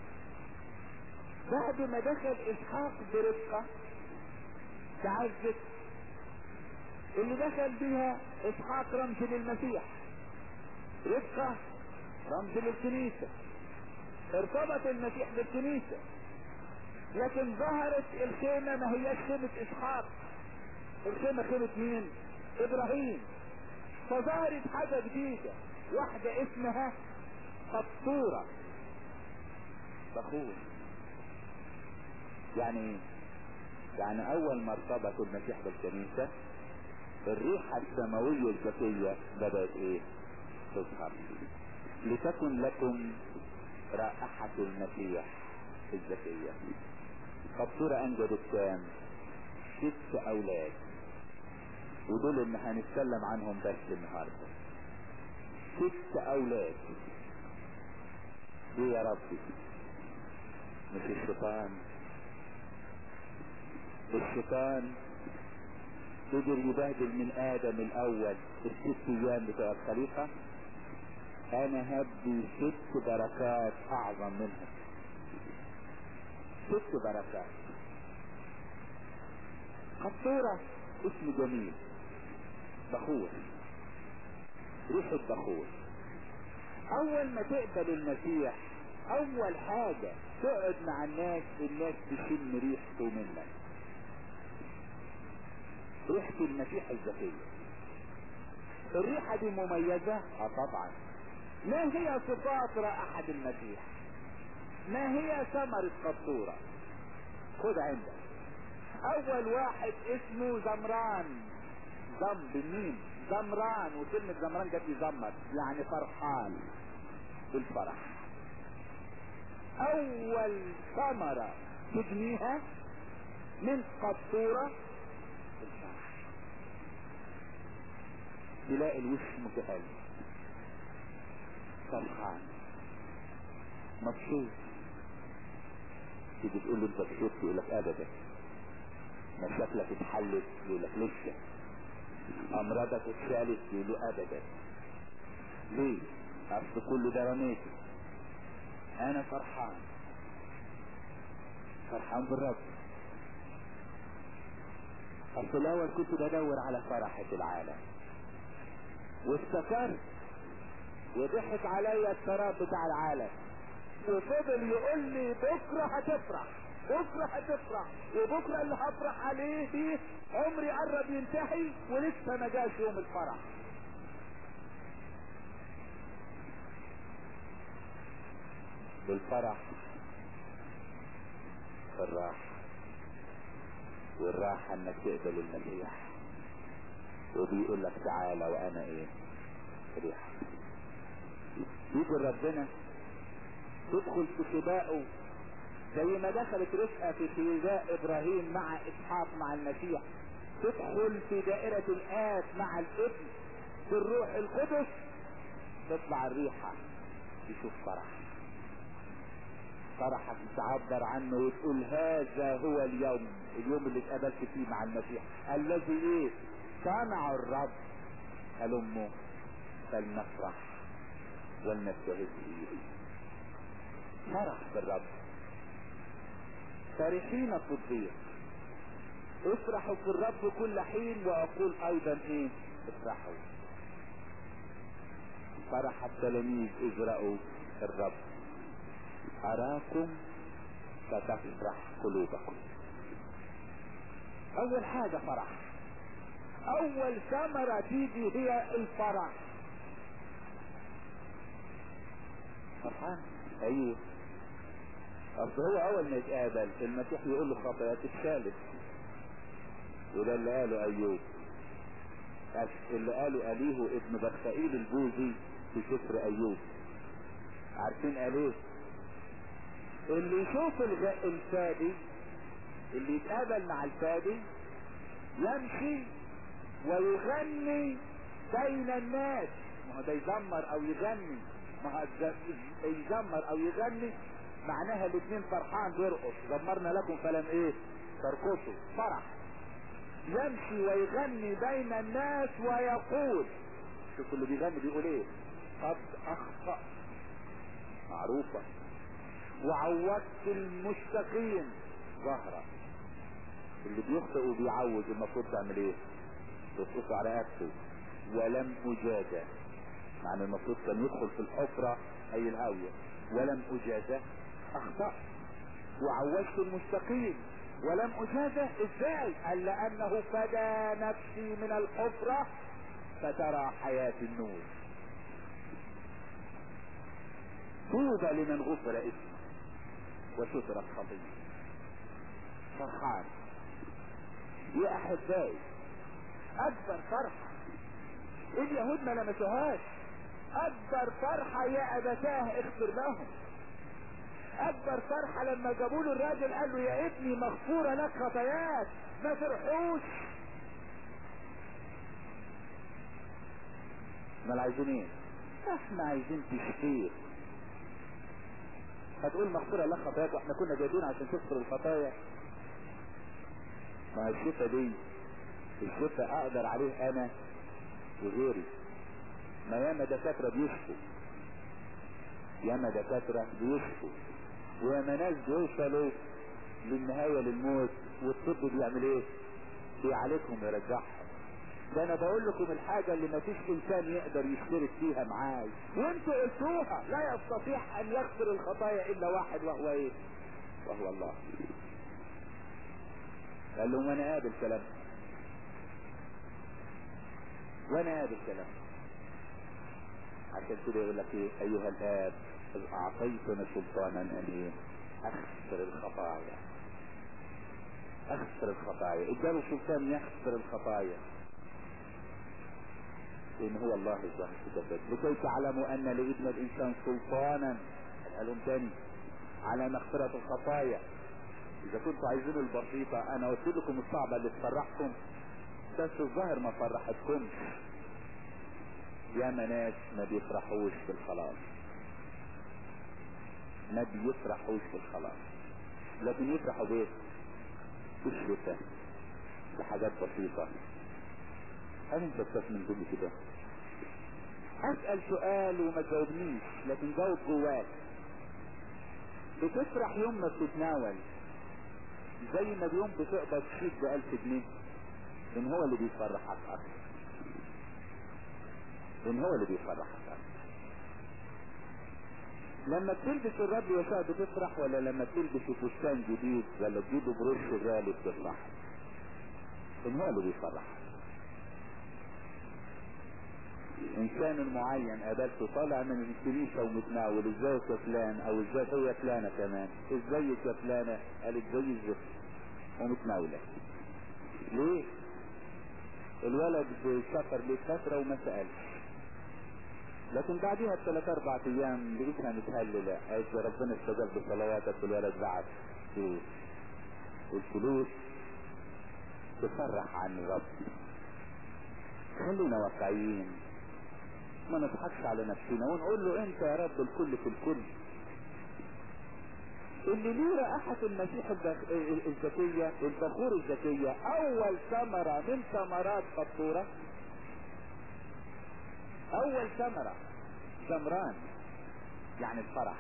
بعد ما دخل اسحاق برفقة تعزت اللي دخل بيها اسحاق رمز للمسيح رفقة رمز للكنيسة ارتبط المسيح بالكنيسة لكن ظهرت الخيمة ما هياش خيمة اسحاق الخيمة خيمة مين ابراهيم فظهرت حاجة جديدة واحدة اسمها قطورة بخور يعني ايه يعني اول ما ارتبط المسيح بالكنيسة الريحة السماوية الزكية بدأت ايه تظهر لتكن لكم رائحة المسيح الزكية قطورة انجبت كام ست اولاد ودول اللي هنتكلم عنهم بس النهاردة ست اولاد ايه يا ربي مش الشيطان الشيطان قدر يبهدل من ادم الاول الست ايام بتوع الخليقة انا هبدي ست بركات اعظم منها ست بركات قطورة اسم جميل بخور ريحة بخور اول ما تقبل المسيح اول حاجة تقعد مع الناس الناس تشم ريحته منك ريحة المسيح الزكية الريحة دي مميزة اه طبعا ما هي صفات رائحة المسيح ما هي ثمرة قطورة خد عندك اول واحد اسمه زمران زم بالميم زمران وكلمة زمران جت يزمر يعني فرحان بالفرح اول ثمرة تجنيها من قطورة الفرح تلاقي الوش متهل فرحان مبسوط تيجي تقول له انت مبسوط يقول لك ابدا مشاكلك اتحلت يقول لك لسه امراضك اتشالت يقول له ابدا ليه اصل كل ده رميته انا فرحان فرحان بالرب في الاول كنت بدور على فرحة العالم وافتكرت وضحك عليا التراب بتاع العالم وفضل يقول لي بكرة هتفرح بكرة هتفرح وبكرة اللي هفرح عليه فيه عمري قرب ينتهي ولسه ما جاش يوم الفرح بالفرح الراحة والراحة انك تقبل المسيح وبيقول لك تعالى وانا ايه ريح يجي ربنا تدخل في سباقه زي ما دخلت رفقة في سباق ابراهيم مع اسحاق مع المسيح تدخل في دائرة الآب مع الابن في الروح القدس تطلع الريحة تشوف فرح فرحك تعبر عنه وتقول هذا هو اليوم اليوم اللي اتقابلت فيه مع المسيح الذي ايه صنع الرب هلمه فلنفرح ولنبتهج فيه فرح بالرب فرحين في الضيق افرحوا في الرب كل حين واقول ايضا ايه افرحوا فرح التلاميذ اذ راوا الرب اراكم فتفرح قلوبكم اول حاجة فرح اول ثمرة تيجي هي الفرح فرحان ايوه اصل هو اول ما يتقابل المسيح يقول له خطاياك اتشالت وده اللي قاله ايوب اللي قاله اليه ابن بخائيل البوذي في سفر ايوب عارفين قال ايه اللي يشوف الغ... الفادي اللي يتقابل مع الفادي يمشي ويغني بين الناس ما هو ده يزمر او يغني ما هو يزمر او يغني معناها الاثنين فرحان بيرقص زمرنا لكم فلم ايه ترقصوا فرح يمشي ويغني بين الناس ويقول شوف اللي بيغني بيقول ايه قد اخطأ معروفة وعودت المستقيم ظهرا اللي بيخطئ وبيعود المفروض تعمل ايه تسقط على رقبته ولم اجازه معنى المفروض كان يدخل في الحفرة اي الهاوية ولم اجازه اخطأ وعوجت المستقيم ولم اجازه ازاي قال لانه فدى نفسي من الحفرة فترى حياة النور طوبى لمن غفر اسمه وسترت خطيه فرحان يا احبائي اكبر فرحة اليهود ما لمسوهاش اكبر فرحة يا ابتاه اغفر لهم اكبر فرحة لما جابوا له الراجل قال له يا ابني مغفورة لك خطاياك ما فرحوش ما عايزين ايه احنا عايزين تشفير هتقول مغفورة لك خطاياك واحنا كنا جايبين عشان تغفر الخطايا ما الشفا دي الشفا اقدر عليه انا وغيري ما ياما دكاترة بيشفوا ياما دكاترة بيشفوا وياما ناس بيوصلوا للنهاية للموت والطب بيعمل ايه بيعالجهم يرجعهم ده انا بقول لكم الحاجة اللي ما فيش انسان يقدر يشترك فيها معاي وانتوا قلتوها لا يستطيع ان يغفر الخطايا الا واحد وهو ايه وهو الله قال لهم وانا قابل كلام وانا قابل كلام عشان كده يقول لك ايه ايها الاب اذ اعطيتنا سلطانا ان ايه اخسر الخطايا اخسر الخطايا اداله سلطان يخسر الخطايا ان هو الله الظاهر في جسد لكي تعلموا ان لابن الانسان سلطانا قالهم تاني على مغفرة الخطايا اذا كنتوا عايزين البسيطة انا قلت لكم الصعبة اللي تفرحكم بس الظاهر ما فرحتكمش يا ناس ما بيفرحوش بالخلاص ما بيفرحوش بالخلاص لكن يفرحوا بايه بالشتاء بحاجات بسيطة هل انت بتسمن كل كده اسأل سؤال وما تجاوبنيش لكن جاوب جواك بتفرح يوم ما بتتناول زي ما اليوم بتقبض شيك بألف جنيه ان هو اللي بيفرحك اكتر ان هو اللي بيفرحك اكتر لما بتلبس الرب يسوع بتفرح ولا لما بتلبس فستان جديد ولا تجيب بروش غالي بتفرح ان هو اللي بيفرح انسان معين قابلته طالع من الكنيسه ومتناول ازيك يا فلان او ازاي هي فلانه كمان ازيك يا فلانه قالت زي الزفت ومتناوله ليه الولد شكر لي فتره وما سالش لكن بعدها بثلاث اربع ايام لقيتها متهلله قالت يا ربنا استجاب بصلواتك والولد بعت فلوس والفلوس تفرح عن الرب خلينا واقعيين ما نضحكش على نفسنا ونقول له انت يا رب الكل في الكل اللي ليه رائحة المسيح الدخ- الذكية البخور الذكية أول ثمرة من ثمرات قطورة أول ثمرة زمران يعني الفرح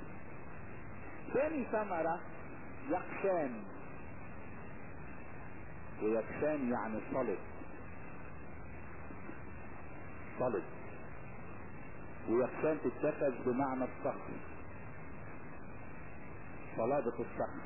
ثاني ثمرة يقشان ويقشان يعني صلب صلب ويقشان تتخذ بمعنى الصخر صلابة الصخر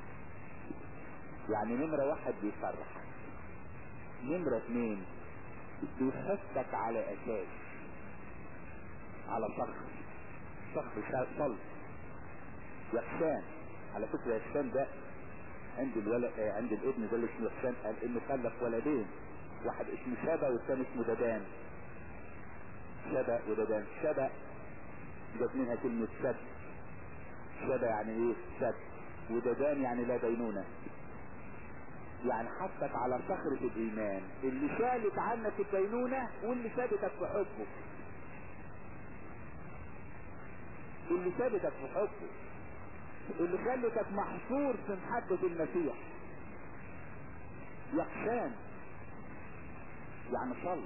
يعني نمرة واحد بيفرح نمرة اثنين بيحثك على اساس على صخر صخر شا- صلب يخشان على فكرة يخشان ده عند الولد آه، عند الابن ده اللي اسمه يخشان قال انه خلف ولدين واحد اسمه شبا والثاني اسمه ددان شبا وددان شبا جاب منها كلمة سد شبا يعني ايه سد وددان يعني لا دينونة يعني حطك على صخرة الإيمان اللي شالت عنك الدينونة واللي ثابتك في حبه اللي ثابتك في حبه اللي خلتك محصور في محبة المسيح يقشان يعني صلب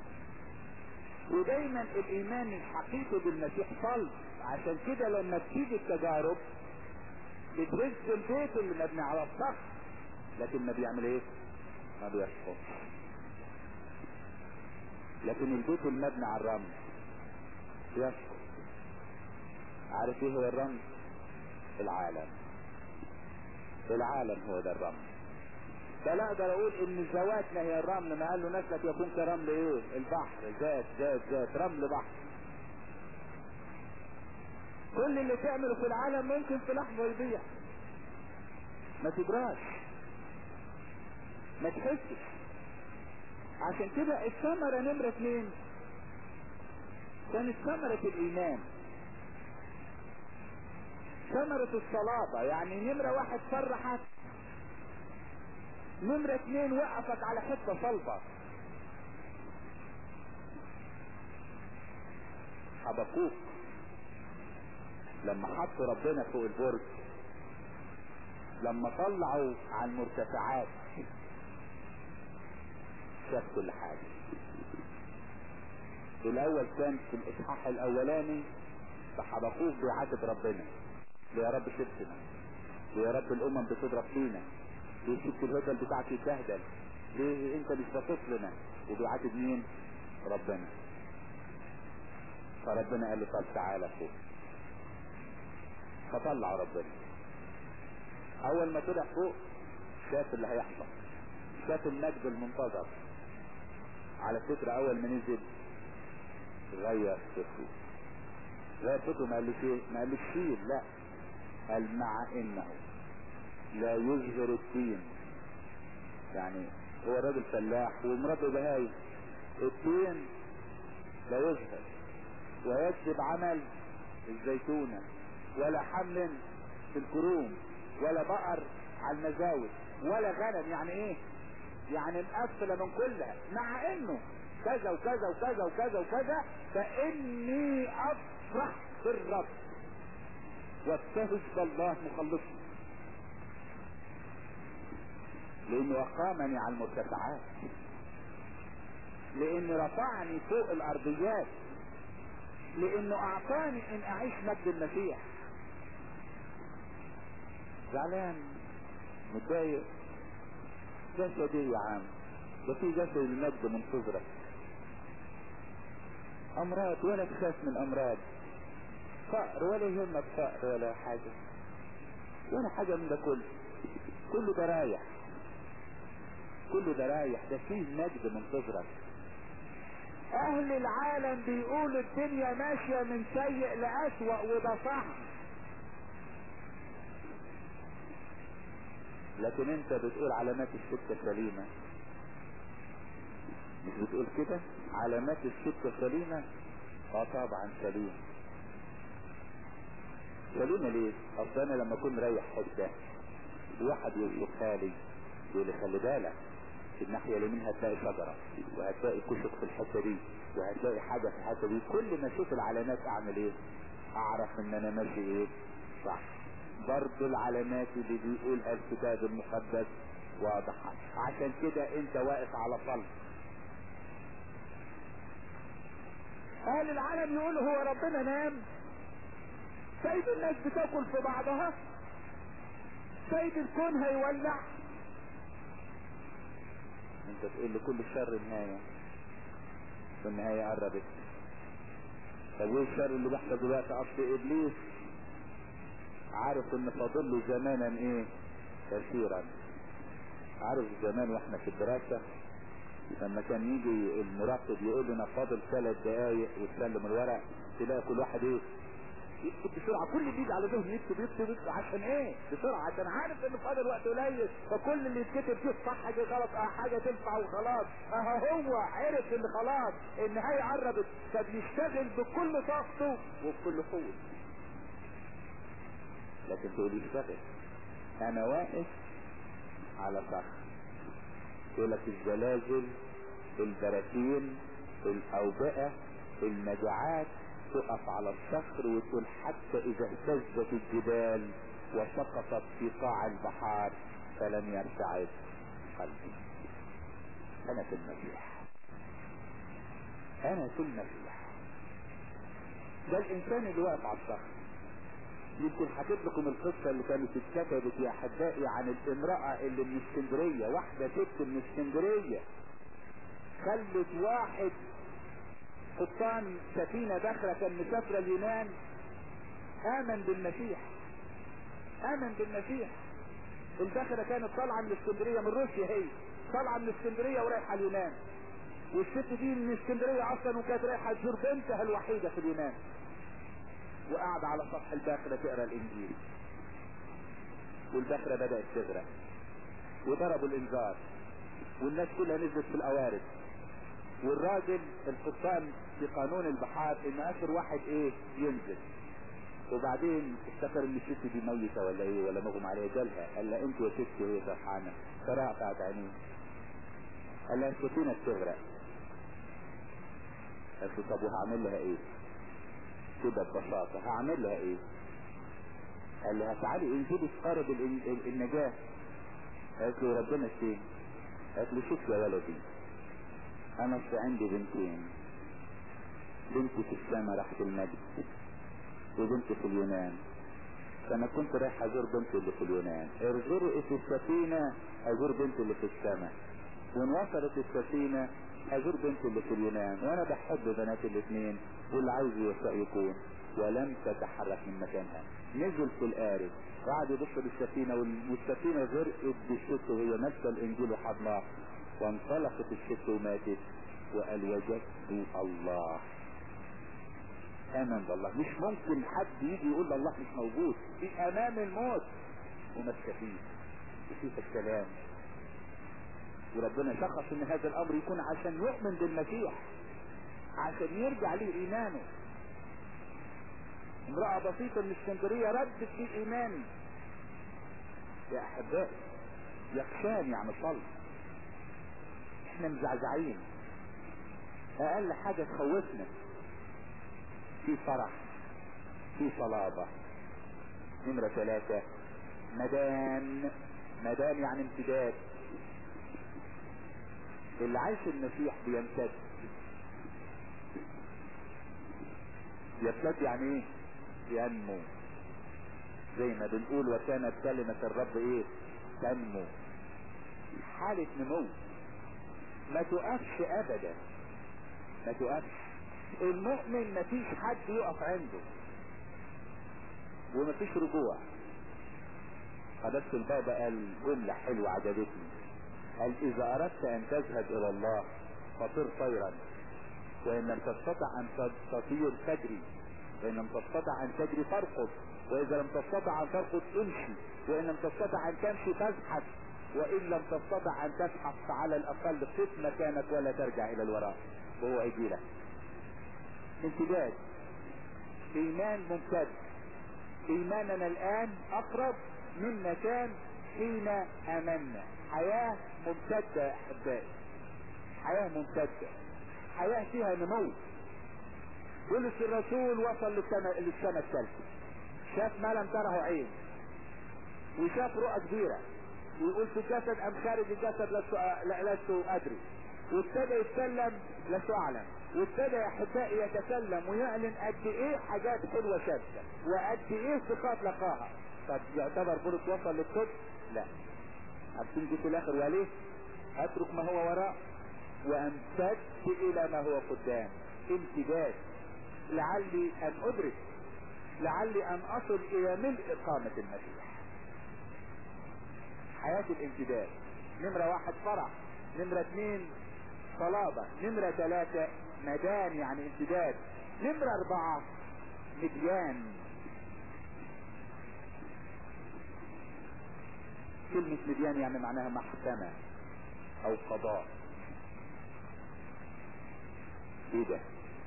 ودايما الايمان الحقيقي بالمسيح صلب عشان كده لما بتيجي التجارب بتهز البيت اللي مبني على الصخر لكن ما بيعمل ايه ما بيسقطش لكن البيت المبني على الرمل يسقط عارف ايه هو الرمل العالم العالم هو ده الرمل فلا اقدر اقول ان زواتنا هي الرمل ما قال له نسلك يكون كرمل ايه البحر ذات ذات ذات رمل بحر كل اللي تعمله في العالم ممكن في لحظه يضيع ما تدراش ما تحسش عشان كده الثمرة نمرة اثنين كانت ثمرة الإيمان ثمرة الصلابة يعني نمرة واحد فرحك نمرة اثنين وقفك على حتة صلبة حبكوك لما حطوا ربنا فوق البرج لما طلعوا على المرتفعات شاف كل حاجة الاول كان في الاصحاح الاولاني فحبقوك بيعاتب ربنا يا رب سبتنا ويا رب الامم بتضرب فينا ليه سبت الهدل بتاعك يتبهدل ليه انت مش باصص لنا وبيعاتب مين ربنا فربنا قال له طب تعالى فوق فطلع ربنا اول ما طلع فوق شاف اللي هيحصل شاف المجد المنتظر على فكرة اول ما نزل غير صوته غير صوته ما قالش ايه ما قالش شيل لا قال مع انه لا يظهر الدين يعني هو راجل فلاح ومراته بهاي الدين لا يظهر ويكذب عمل الزيتونة ولا حمل في الكروم ولا بقر على المزاود ولا غنم يعني ايه يعني مقفلة من كلها مع انه كذا وكذا وكذا وكذا وكذا فاني افرح بالرب وابتهج بالله مخلصني لانه اقامني على المرتفعات لانه رفعني فوق الارضيات لانه اعطاني ان اعيش مجد المسيح زعلان متضايق ده دي يا عم ده في جسد المجد منتظرك امراض ولا تخاف من امراض فقر ولا يهمك فقر ولا حاجة ولا حاجة من ده كله كله ده رايح كله ده رايح ده فيه مجد منتظرك اهل العالم بيقولوا الدنيا ماشية من سيء لأسوأ وده صح لكن انت بتقول علامات السكة سليمة مش بتقول كده علامات السكة سليمة اه طبعا سليم سليمة ليه اصل انا لما اكون رايح حتة واحد يوصفها لي يقول لي خلي بالك في الناحية اليمين هتلاقي شجرة وهتلاقي كشك في الحتة دي وهتلاقي حاجة في الحتة دي كل ما اشوف العلامات اعمل ايه اعرف ان انا ماشي ايه صح برضو العلامات اللي بيقولها الكتاب المقدس واضحة عشان كده انت واقف على صلب اهل العالم يقولوا هو ربنا نام سايب الناس بتاكل في بعضها سايب الكون هيولع انت تقول لكل شر نهاية والنهاية قربت طب وايه الشر اللي بيحصل دلوقتي اصل ابليس عارف ان فاضل له زمانا ايه كثيرا عارف زمان واحنا في الدراسة لما كان يجي المراقب يقول لنا فاضل ثلاث دقايق وتسلم الورق تلاقي كل واحد ايه يكتب بسرعة كل اللي يجي على ذهنه يكتب يكتب يكتب عشان ايه بسرعة عشان عارف ان فاضل وقت قليل فكل اللي يتكتب فيه صح حاجة غلط اه حاجة تنفع وخلاص اه هو عرف ان خلاص النهاية قربت فبيشتغل بكل طاقته وبكل قوته لكن تقول يشتغل انا واقف على صخر يقول لك الزلازل البراكين الاوبئة المجاعات تقف على الصخر وتقول حتى اذا اهتزت الجبال وسقطت في قاع البحار فلم يرتعد قلبي انا في المسيح انا في المسيح ده الانسان اللي واقف على الصخر يمكن حكيت لكم القصة اللي كانت اتكتبت يا احبائي عن الامرأة اللي من اسكندرية واحدة ست من اسكندرية خلت واحد قبطان سفينة داخلة كان مسافرة اليونان امن بالمسيح امن بالمسيح الباخرة كانت طالعة من اسكندرية من روسيا هي طالعة من اسكندرية ورايحة اليونان والست دي من اسكندرية اصلا وكانت رايحة تزور بنتها الوحيدة في اليونان وقعد على سطح الباخرة تقرا الانجيل والباخرة بدأت تغرق وضربوا الانذار والناس كلها نزلت في القوارب والراجل القبطان في قانون البحار ان اخر واحد ايه ينزل وبعدين افتكر ان الست دي ميتة ولا ايه ولا مغمى عليها جالها قال لها انت يا ست ايه فرحانة فرقعت عينيه قال لها السفينة بتغرق قالت له طب وهعمل لها ايه كده ببساطة هعمل لها ايه قال لها تعالي انزلي تقارب النجاة قالت له ربنا فين قالت له شوف يا ولدي انا في عندي بنتين بنتي في السماء راحت المجد وبنتي في اليونان فانا كنت رايح ازور بنتي اللي في اليونان ارجروا في السفينة ازور بنتي اللي في السماء وان وصلت السفينة ازور بنتي اللي في اليونان وانا بحب بنات الاثنين واللي عايز يوفق يكون ولم تتحرك من مكانها نزل في القارب قعد يبص بالسفينة والسفينة غرقت بالست وهي ماسكة الانجيل وحضناه وانطلقت الست وماتت وقال وجدت الله امن بالله مش ممكن حد يجي يقول الله مش موجود في امام الموت وماسكه فيه وفيه السلام وربنا شخص ان هذا الامر يكون عشان يؤمن بالمسيح عشان يرجع ليه ايمانه امرأة بسيطة من اسكندرية ردت في ايماني يا احبائي يخشان يعني صلب احنا مزعزعين اقل حاجة تخوفنا في فرح في صلابة نمرة ثلاثة مدان مدان يعني امتداد اللي عايش المسيح بيمتد يمتد يعني ايه ينمو زي ما بنقول وكانت كلمة الرب ايه تنمو حالة نمو ما تقفش ابدا ما تقفش المؤمن ما فيش حد يقف عنده وما فيش رجوع فبس البابا قال جملة حلوة عجبتني قال اذا اردت ان تذهب الى الله فطر طيرا وان لم تستطع ان تطير تجري وان لم تستطع ان تجري فارقد واذا لم تستطع ان ترقد امشي وان لم تستطع ان تمشي فازحف وان لم تستطع ان تزحف فعلى الاقل قف مكانك ولا ترجع الى الوراء وهو هيجي لك امتداد ايمان ممتد ايماننا الان اقرب مما كان حين امنا حياة ممتدة يا احبائي حياة ممتدة حياة فيها نمو بولس الرسول وصل للسنة للسنة الثالثة شاف ما لم تره عين وشاف رؤى كبيرة ويقول في الجسد ام خارج الجسد لست لست ادري وابتدى يتكلم لست اعلم وابتدى يا احبائي يتكلم ويعلن قد ايه حاجات حلوه شاذه وقد ايه صفات لقاها طب يعتبر بولس وصل للطب؟ لا عارفين جه في الاخر وليه؟ اترك ما هو وراء وامتد الى ما هو قدام امتداد لعلي ان ادرك لعلي ان اصل الى ملء اقامة المسيح حياة الامتداد نمرة واحد فرح نمرة اثنين صلابة نمرة ثلاثة مدان يعني امتداد نمرة اربعة مديان كلمة مديان يعني معناها محكمة او قضاء ايه ده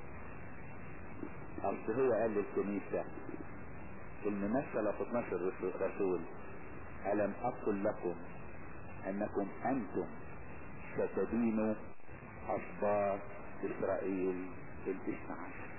اصل هو قال للكنيسة الممثلة في 12 رسول ألم أقل لكم أنكم أنتم ستدينوا أصبار إسرائيل بالاثنى عشر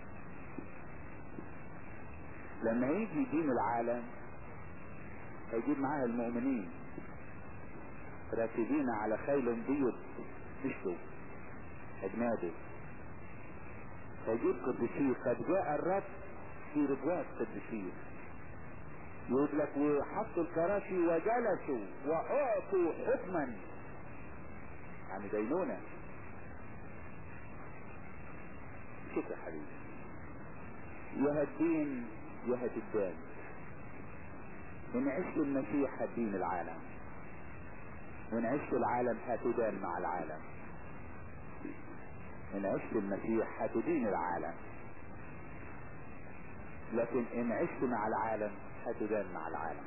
لما يجي يدين العالم هيجيب معاها المؤمنين راكبين على خيل بيض مشوا أجناده فيجيب قديسين قد جاء الرب في ربوات قديسين يقول لك وحطوا الكراسي وجلسوا واعطوا حكما يعني دينونة شوف يا حبيبي يا الدين يا الدان ان عشت المسيح هتدين العالم وان عشت العالم هتدان مع العالم ان عشت المسيح هتدين العالم لكن ان عشت مع العالم هتدان مع العالم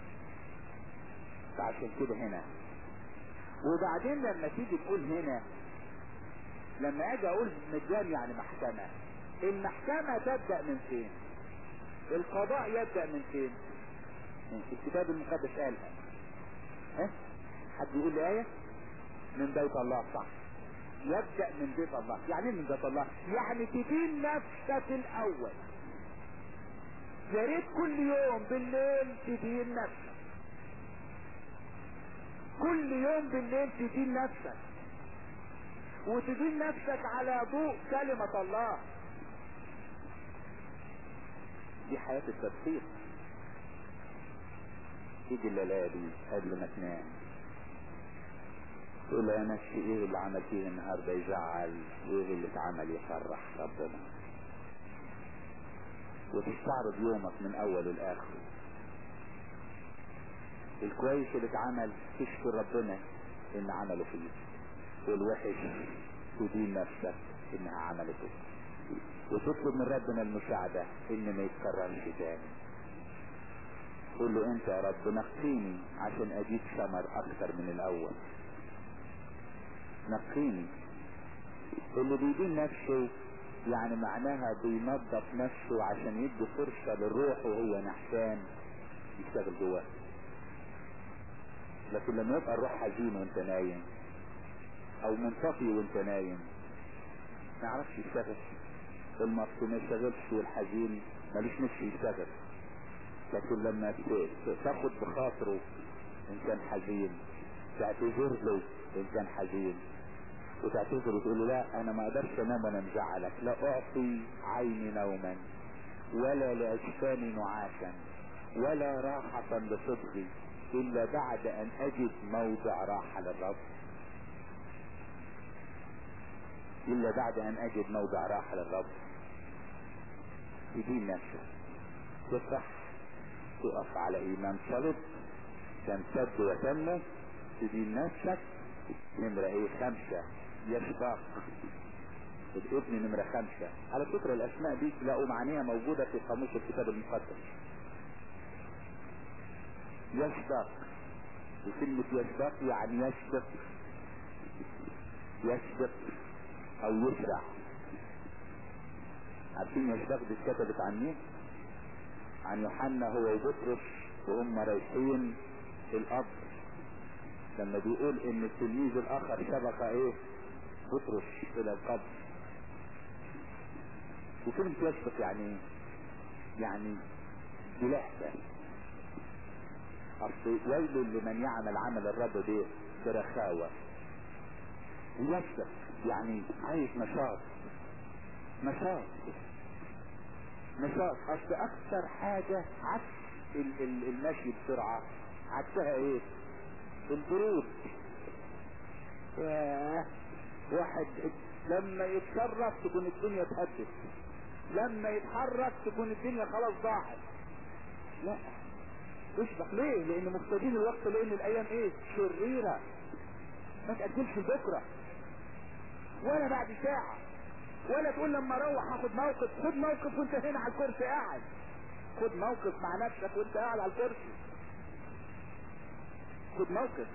فعشان كده هنا وبعدين لما تيجي تقول هنا لما اجي اقول مدان يعني محكمة المحكمة تبدأ من فين القضاء يبدأ من فين الكتاب المقدس قالها ها حد يقول لي آية من بيت الله صح يبدأ من بيت الله يعني من بيت الله يعني تدين نفسك الاول يا ريت كل يوم بالليل تدين نفسك كل يوم بالليل تدين نفسك وتدين نفسك على ضوء كلمة الله دي حياة التدقيق تيجي الليالي قبل ما تنام تقول يا نفسي ايه اللي عملتيه النهارده يزعل وايه اللي اتعمل يفرح ربنا وتستعرض يومك من اوله لاخره الكويس اللي اتعمل تشكر ربنا ان عمله فيه والوحش تدين نفسك انها عملته وتطلب من ربنا المساعدة ان ما يتكررش تاني قول له انت يا رب نقيني عشان اجيب ثمر اكتر من الاول نقيني اللي بيدين نفسه يعني معناها بينظف نفسه عشان يدي فرصة للروح وهو نحسان يشتغل جواه لكن لما يبقى الروح حزين وانت نايم او منطفي وانت نايم ما يعرفش يشتغل المبسوط ما يشتغلش والحزين ماليش نفسه يشتغل لكن لما تاخد بخاطره ان كان حزين تعتذر له ان كان حزين وتعتذر وتقول له لا انا ما اقدرش انام وانا مزعلك لا اعطي عيني نوما ولا لاجفاني نعاسا ولا راحة لصدغي الا بعد ان اجد موضع راحة للرب الا بعد ان اجد موضع راحة للرب تدين نفسك تصح تقف على ايمان صلب تمتد وتنمو تدين نفسك نمرة ايه خمسة يشتاق الابن نمرة خمسة على فكرة الاسماء دي تلاقوا معانيها موجودة في قاموس الكتاب المقدس يشتاق وكلمة يشتاق يعني يشتق يشتق او يسرع عارفين يشتاق دي اتكتبت عن مين عن يوحنا هو وبطرس وهم رايحين القبر لما بيقول ان التلميذ الاخر سبق ايه بطرس الى القبر وكلمة يسبق يعني ايه يعني بلحظة اصل ويل لمن يعمل عمل الرب ده برخاوة يسبق يعني عايز نشاط نشاط نشاط اصل اكثر حاجة عكس ال- ال- المشي بسرعة عكسها ايه البرود ياه واحد لما يتصرف تكون الدنيا اتهدت لما يتحرك تكون الدنيا خلاص ضاعت لا تشبح ليه لان مفتدين الوقت لان الايام ايه شريرة ما تأجلش بكرة ولا بعد ساعة ولا تقول لما اروح هاخد موقف خد موقف وانت هنا على الكرسي قاعد خد موقف مع نفسك وانت قاعد على الكرسي خد موقف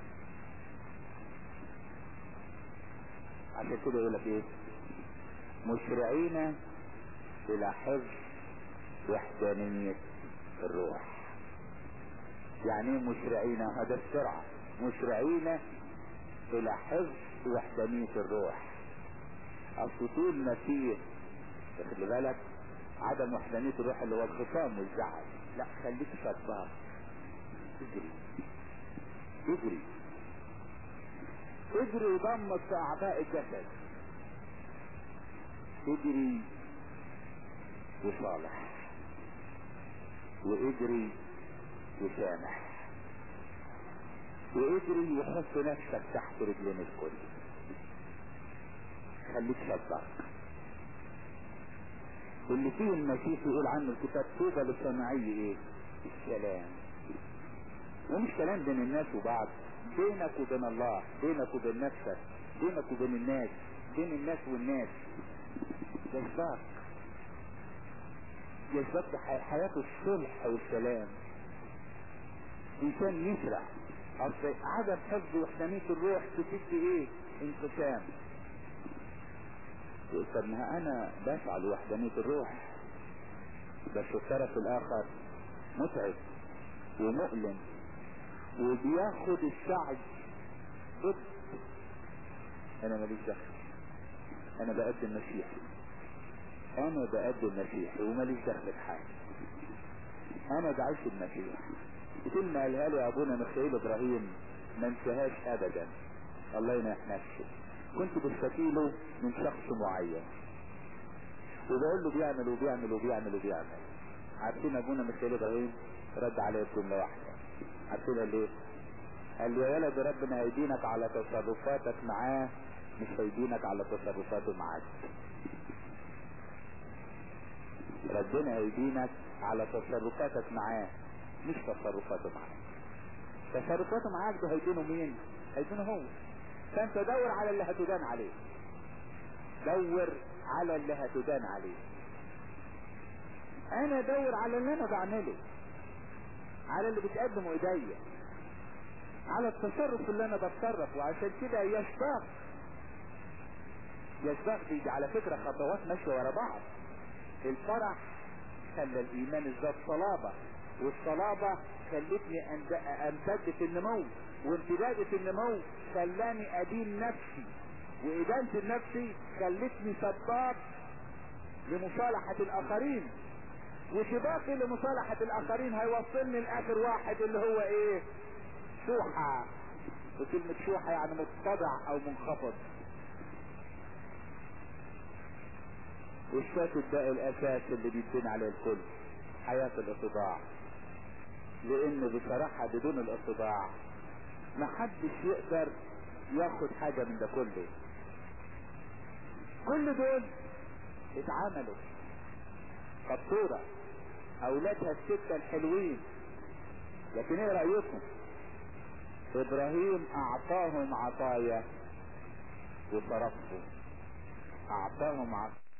عشان كده يقول لك ايه مسرعين الى حفظ وحدانية الروح يعني ايه مسرعين هذا السرعة مسرعين الى حفظ وحدانية الروح اصل طول ما فيه خلي بالك عدم وحدانية الروح اللي هو الخصام والزعل لا خليك صبار اجري اجري اجري وضمك في اعضاء الجسد اجري وصالح واجري وسامح واجري وحط نفسك تحت رجلين الكل خليك صدق اللي فيه المسيح يقول عنه الكتاب طوبى للصناعي ايه السلام ومش كلام بين الناس وبعض بينك وبين الله بينك وبين نفسك بينك وبين الناس بين الناس والناس يسبق يسبق حياة الصلح والسلام انسان يسرع اصل عدم حفظ وحدانية الروح تفيد ايه انقسام طب ما انا بسعى لوحدانية الروح بس الطرف الاخر متعب ومؤلم وبياخد السعي ضد انا ماليش دخل انا بقدم مسيحي انا بقدم مسيحي وماليش دخل في حاجه انا بعيش المسيح كلمة قالها له ابونا ميخائيل ابراهيم ما انساهاش ابدا الله ينح نفسه كنت بشتكي له من شخص معين وبقول له بيعمل وبيعمل وبيعمل وبيعمل عارفين ابونا ميخائيل ابراهيم رد عليه بجمله واحده عارفين قال ايه قال لي يا ولد ربنا هيدينك على تصرفاتك معاه مش هيدينك على تصرفاته معاك ربنا هيدينك على تصرفاتك معاه مش تصرفاته معاك تصرفاته معاك ده هيدينه مين هيدينه هو فانت دور على اللي هتدان عليه دور على اللي هتدان عليه انا دور على اللي انا بعمله على اللي بتقدمه ايديا على التصرف اللي انا بتصرف وعشان كده يشتاق يشتاق دي على فكرة خطوات ماشية ورا بعض الفرح خلى الايمان ازداد صلابة والصلابة خلتني امتد في النمو وامتداد في النمو خلاني ادين نفسي وادانة النفسي خلتني سباق لمصالحة الاخرين وسباقي لمصالحة الاخرين هيوصلني لاخر واحد اللي هو ايه شوحة وكلمة شوحة يعني متضع او منخفض والشاكل ده الاساس اللي بيتبني عليه الكل حياة الاتضاع لان بصراحة بدون الاتضاع محدش يقدر ياخد حاجة من ده كله كل دول اتعملوا فالصورة اولادها الستة الحلوين لكن ايه رأيكم ابراهيم اعطاهم عطايا وصرفهم اعطاهم عطايا